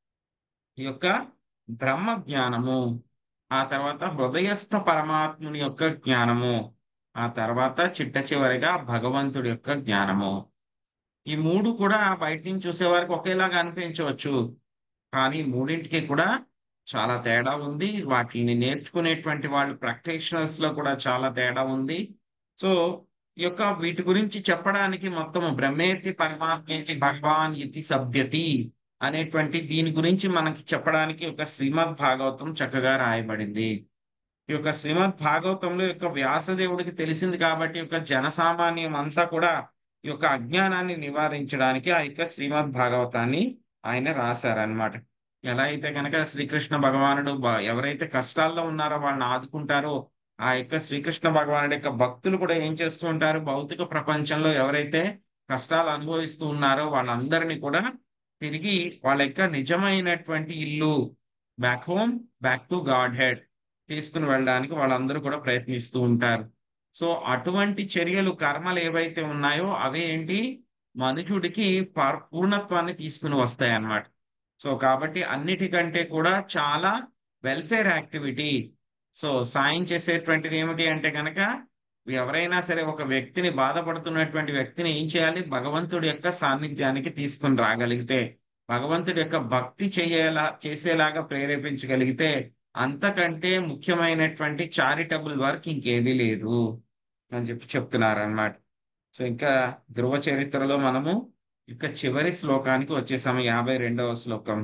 ఈ యొక్క బ్రహ్మ జ్ఞానము ఆ తర్వాత హృదయస్థ పరమాత్ముని యొక్క జ్ఞానము ఆ తర్వాత చిట్ట చివరిగా భగవంతుడి యొక్క జ్ఞానము ఈ మూడు కూడా బయట నుంచి చూసే వారికి ఒకేలాగా అనిపించవచ్చు కానీ మూడింటికి కూడా చాలా తేడా ఉంది వాటిని నేర్చుకునేటువంటి వాళ్ళు ప్రాక్టీషనర్స్ లో కూడా చాలా తేడా ఉంది సో ఈ యొక్క వీటి గురించి చెప్పడానికి మొత్తము బ్రహ్మేతి పరమాత్మేతి భగవాన్ ఇతి సభ్యతి అనేటువంటి దీని గురించి మనకి చెప్పడానికి ఒక శ్రీమద్ భాగవతం చక్కగా రాయబడింది ఈ యొక్క శ్రీమద్ భాగవతంలో యొక్క వ్యాసదేవుడికి తెలిసింది కాబట్టి ఈ యొక్క జనసామాన్యం అంతా కూడా ఈ యొక్క అజ్ఞానాన్ని నివారించడానికి ఆ యొక్క శ్రీమద్ భాగవతాన్ని ఆయన రాశారనమాట ఎలా అయితే కనుక శ్రీకృష్ణ భగవానుడు బ- ఎవరైతే కష్టాల్లో ఉన్నారో వాళ్ళని ఆదుకుంటారో ఆ యొక్క శ్రీకృష్ణ భగవానుడి యొక్క భక్తులు కూడా ఏం చేస్తూ ఉంటారు భౌతిక ప్రపంచంలో ఎవరైతే కష్టాలు అనుభవిస్తూ ఉన్నారో వాళ్ళందరినీ కూడా తిరిగి వాళ్ళ యొక్క నిజమైనటువంటి ఇల్లు back home back to godhead తీసుకుని వెళ్ళడానికి వాళ్ళందరూ కూడా ప్రయత్నిస్తూ ఉంటారు సో అటువంటి చర్యలు కర్మలు ఏవైతే ఉన్నాయో అవి ఏంటి మనుషుడికి పర్- పూర్ణత్వాన్ని తీసుకుని వస్తాయి అన్నమాట సో కాబట్టి అన్నిటికంటే కూడా చాలా వెల్ఫేర్ యాక్టివిటీ సో సాయం చేసేటువంటిది ఏమిటి అంటే కనుక ఎవరైనా సరే ఒక వ్యక్తిని బాధపడుతున్నటువంటి వ్యక్తిని ఏం చేయాలి భగవంతుడి యొక్క సాన్నిధ్యానికి తీసుకుని రాగలిగితే భగవంతుడి యొక్క భక్తి చేయేలా చేసేలాగా ప్రేరేపించగలిగితే అంతకంటే ముఖ్యమైనటువంటి చారిటబుల్ వర్క్ ఇంకేదీ లేదు అని చెప్పి చెప్తున్నారు అన్నమాట సో ఇంకా ధ్రువ చరిత్రలో మనము ఇక చివరి శ్లోకానికి వచ్చేసాము యాభై రెండవ శ్లోకం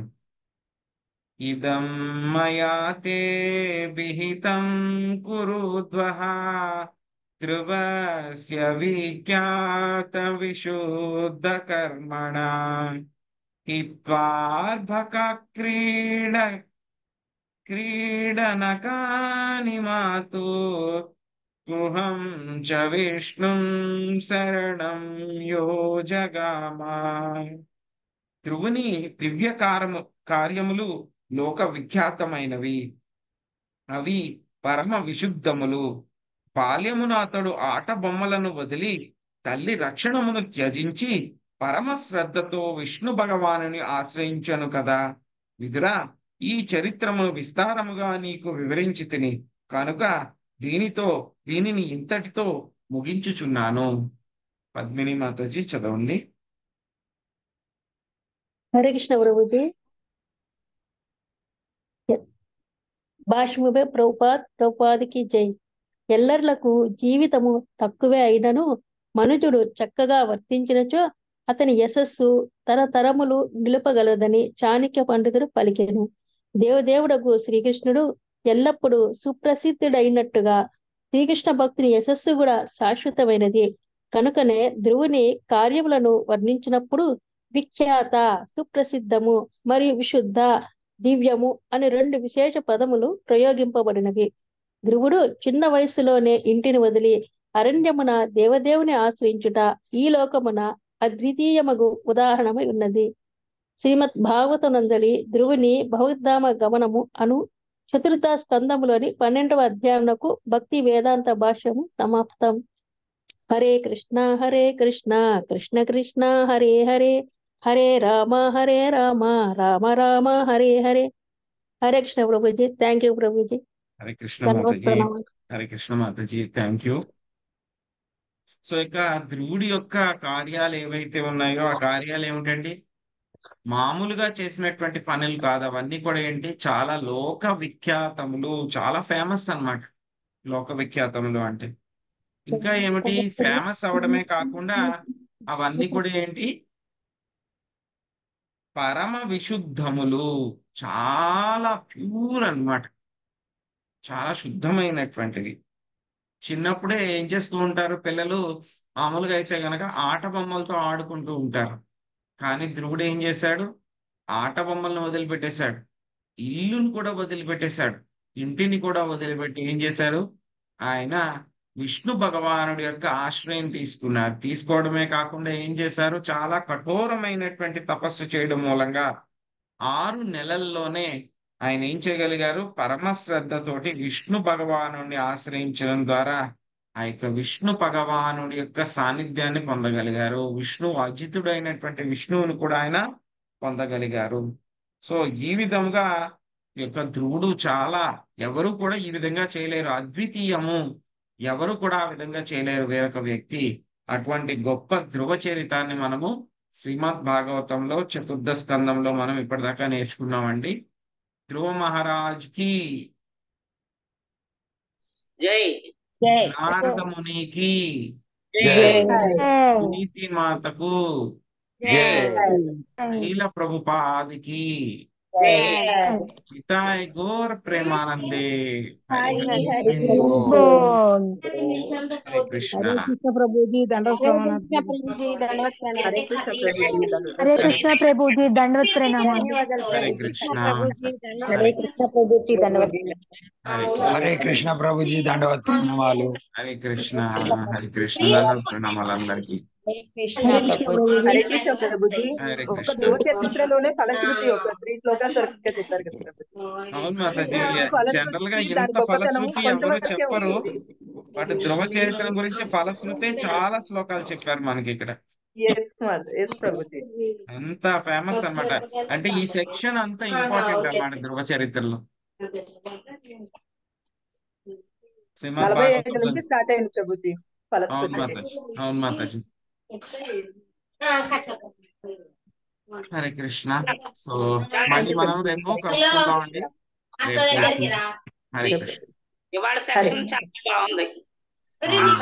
ఇదం మయా తే విహితం కురుద్వః ధ్రువస్య విఖ్యాత విశుద్ధ కర్మణ హిత్వార్భక క్రీడ క్రీడనకాని మాతు గుహం చ విష్ణుం శరణం యో జగామా ధ్రువుని దివ్య కారము కార్యములు లోక విఖ్యాతమైనవి అవి పరమ విశుద్ధములు బాల్యమున అతడు ఆట బొమ్మలను వదిలి తల్లి రక్షణమును త్యజించి పరమ శ్రద్ధతో విష్ణు భగవానుని ఆశ్రయించను కదా విదురా ఈ చరిత్రమును విస్తారముగా నీకు వివరించి తిని కనుక దీనితో దీనిని ఇంతటితో ముగించుచున్నాను పద్మిని మాతాజీ చదవండి हरे कृष्ण प्रभु जी भाष्य में प्रभुपाद प्रभुपाद की जय ఎల్లర్లకు జీవితము తక్కువే అయినను మనుజుడు చక్కగా వర్తించినచో అతని యశస్సు తరతరములు నిలుపగలదని చాణక్య పండితుడు పలికెను దేవదేవుడకు శ్రీకృష్ణుడు ఎల్లప్పుడూ సుప్రసిద్ధుడైనట్టుగా శ్రీకృష్ణ భక్తుని యశస్సు కూడా శాశ్వతమైనది కనుకనే ధ్రువుని కార్యములను వర్ణించినప్పుడు విఖ్యాత సుప్రసిద్ధము మరియు విశుద్ధ దివ్యము అని రెండు విశేష పదములు ప్రయోగింపబడినవి ధ్రువుడు చిన్న వయస్సులోనే ఇంటిని వదిలి అరణ్యమున దేవదేవుని ఆశ్రయించుట ఈ లోకమున అద్వితీయమగు ఉదాహరణమై ఉన్నది శ్రీమద్ భాగవతనందలి ధ్రువుని బహుధామ గమనము అను చతుర్థ స్కందములోని పన్నెండవ అధ్యాయమునకు భక్తి వేదాంత భాష్యము సమాప్తం హరే కృష్ణ హరే కృష్ణ కృష్ణ కృష్ణ హరే హరే హరే రామ హరే రామ రామ రామ హరే హరే హరే కృష్ణ ప్రభుజీ థ్యాంక్ యూ ప్రభుజీ హరే కృష్ణ ధన్యవాద మాతాజీ ప్రణామాలు హరే కృష్ణ మాతాజీ థ్యాంక్ యూ సో ఇక ధ్రువుడి యొక్క కార్యాలు ఏవైతే ఉన్నాయో ఆ కార్యాలు ఏమిటండి మామూలుగా చేసినటువంటి పనులు కాదు అవన్నీ కూడా ఏంటి చాలా లోక విఖ్యాతములు చాలా ఫేమస్ అన్నమాట లోక విఖ్యాతములు అంటే ఇంకా ఏమిటి ఫేమస్ అవడమే కాకుండా అవన్నీ కూడా ఏంటి పరమ విశుద్ధములు చాలా ప్యూర్ అన్నమాట చాలా శుద్ధమైనటువంటివి చిన్నప్పుడే ఏం చేస్తూ ఉంటారు పిల్లలు మామూలుగా అయితే గనక ఆట బొమ్మలతో ఆడుకుంటూ ఉంటారు కానీ ధ్రువుడు ఏం చేశాడు ఆట బొమ్మలను వదిలిపెట్టేశాడు ఇల్లును కూడా వదిలిపెట్టేశాడు ఇంటిని కూడా వదిలిపెట్టి ఏం చేశాడు ఆయన విష్ణు భగవానుడి యొక్క ఆశ్రయం తీసుకున్నారు తీసుకోవడమే కాకుండా ఏం చేశారు చాలా కఠోరమైనటువంటి తపస్సు చేయడం మూలంగా ఆరు నెలల్లోనే ఆయన ఏం చేయగలిగారు పరమ శ్రద్ధతోటి విష్ణు భగవానుడిని ఆశ్రయించడం ద్వారా ఆ యొక్క విష్ణు భగవానుడి యొక్క సాన్నిధ్యాన్ని పొందగలిగారు విష్ణు అజితుడైనటువంటి విష్ణువుని కూడా ఆయన పొందగలిగారు సో ఈ విధంగా ఈ యొక్క ధ్రువుడు చాలా ఎవరు కూడా ఈ విధంగా చేయలేరు అద్వితీయము ఎవరు కూడా ఆ విధంగా చేయలేరు వేరొక వ్యక్తి అటువంటి గొప్ప ధ్రువ చరితాన్ని మనము శ్రీమద్ భాగవతంలో చతుర్థ స్కందంలో మనం ఇప్పటిదాకా నేర్చుకున్నామండి ధ్రువ మహారాజ్ కి జై నారద మునికి నీతి మాతకు నీల ప్రభుపాదికి పితాయ్ గోర్ ప్రేమానందే హరి హరి బోల్. హరే కృష్ణ హరే కృష్ణ ప్రభుజీ దండవత్ హరే ప్రణామాలు కృష్ణ ప్రభుజీ దండవత్ ప్రణామాలు హరే కృష్ణ హరే కృష్ణ ప్రభుజీ దండవత్ హరే హరే కృష్ణ కృష్ణ ప్రభుజీ దండవత్ ప్రణామాలు హరే కృష్ణ హరే కృష్ణ దండవత్ ప్రణామాలు అందరికీ హరే కృష్ణ హరే కృష్ణ ప్రభు ప్రభుజీ హరే కృష్ణ ప్రభుజీ హరే ఒక కృష్ణ ధ్రువ చరిత్రలోనే ఫలశ్రుతి ఒక త్రీ శ్లోకాలు దొరికితే చెప్పారు కదా ప్రభుజీ అవును మాతాజీ ఈ జనరల్ గా ఫలశ్రుతి ఇంత దాని గొప్పతనం ఫలశ్రుతి ఎవరు కొంతవరకే చెప్పరు ఉంది బట్ ధ్రువ చరిత్ర గురించి ఫలశ్రుతే చాలా శ్లోకాలు చెప్పారు మనకి ఇక్కడ ఎస్ మాత ఎస్ ప్రభుజీ అంత ఫేమస్ అన్నమాట అంటే ఈ సెక్షన్ అంత ఇంపార్టెంట్ అన్నమాట ధ్రువ చరిత్రలో శ్రీమద్ నలభై ఐదు భాగవతంలో నుంచి స్టార్ట్ అయింది ప్రభుజీ అవును ఫలశ్రుతి మాతాజీ అవును మాతాజీ హరే కృష్ణ సో మళ్ళీ మనం రేపు కలుసుకుందామండి రేపు కలుసుకుందాం హరే కృష్ణ ఇవాళ హరే సెక్షన్ చాలా బాగుంది అవును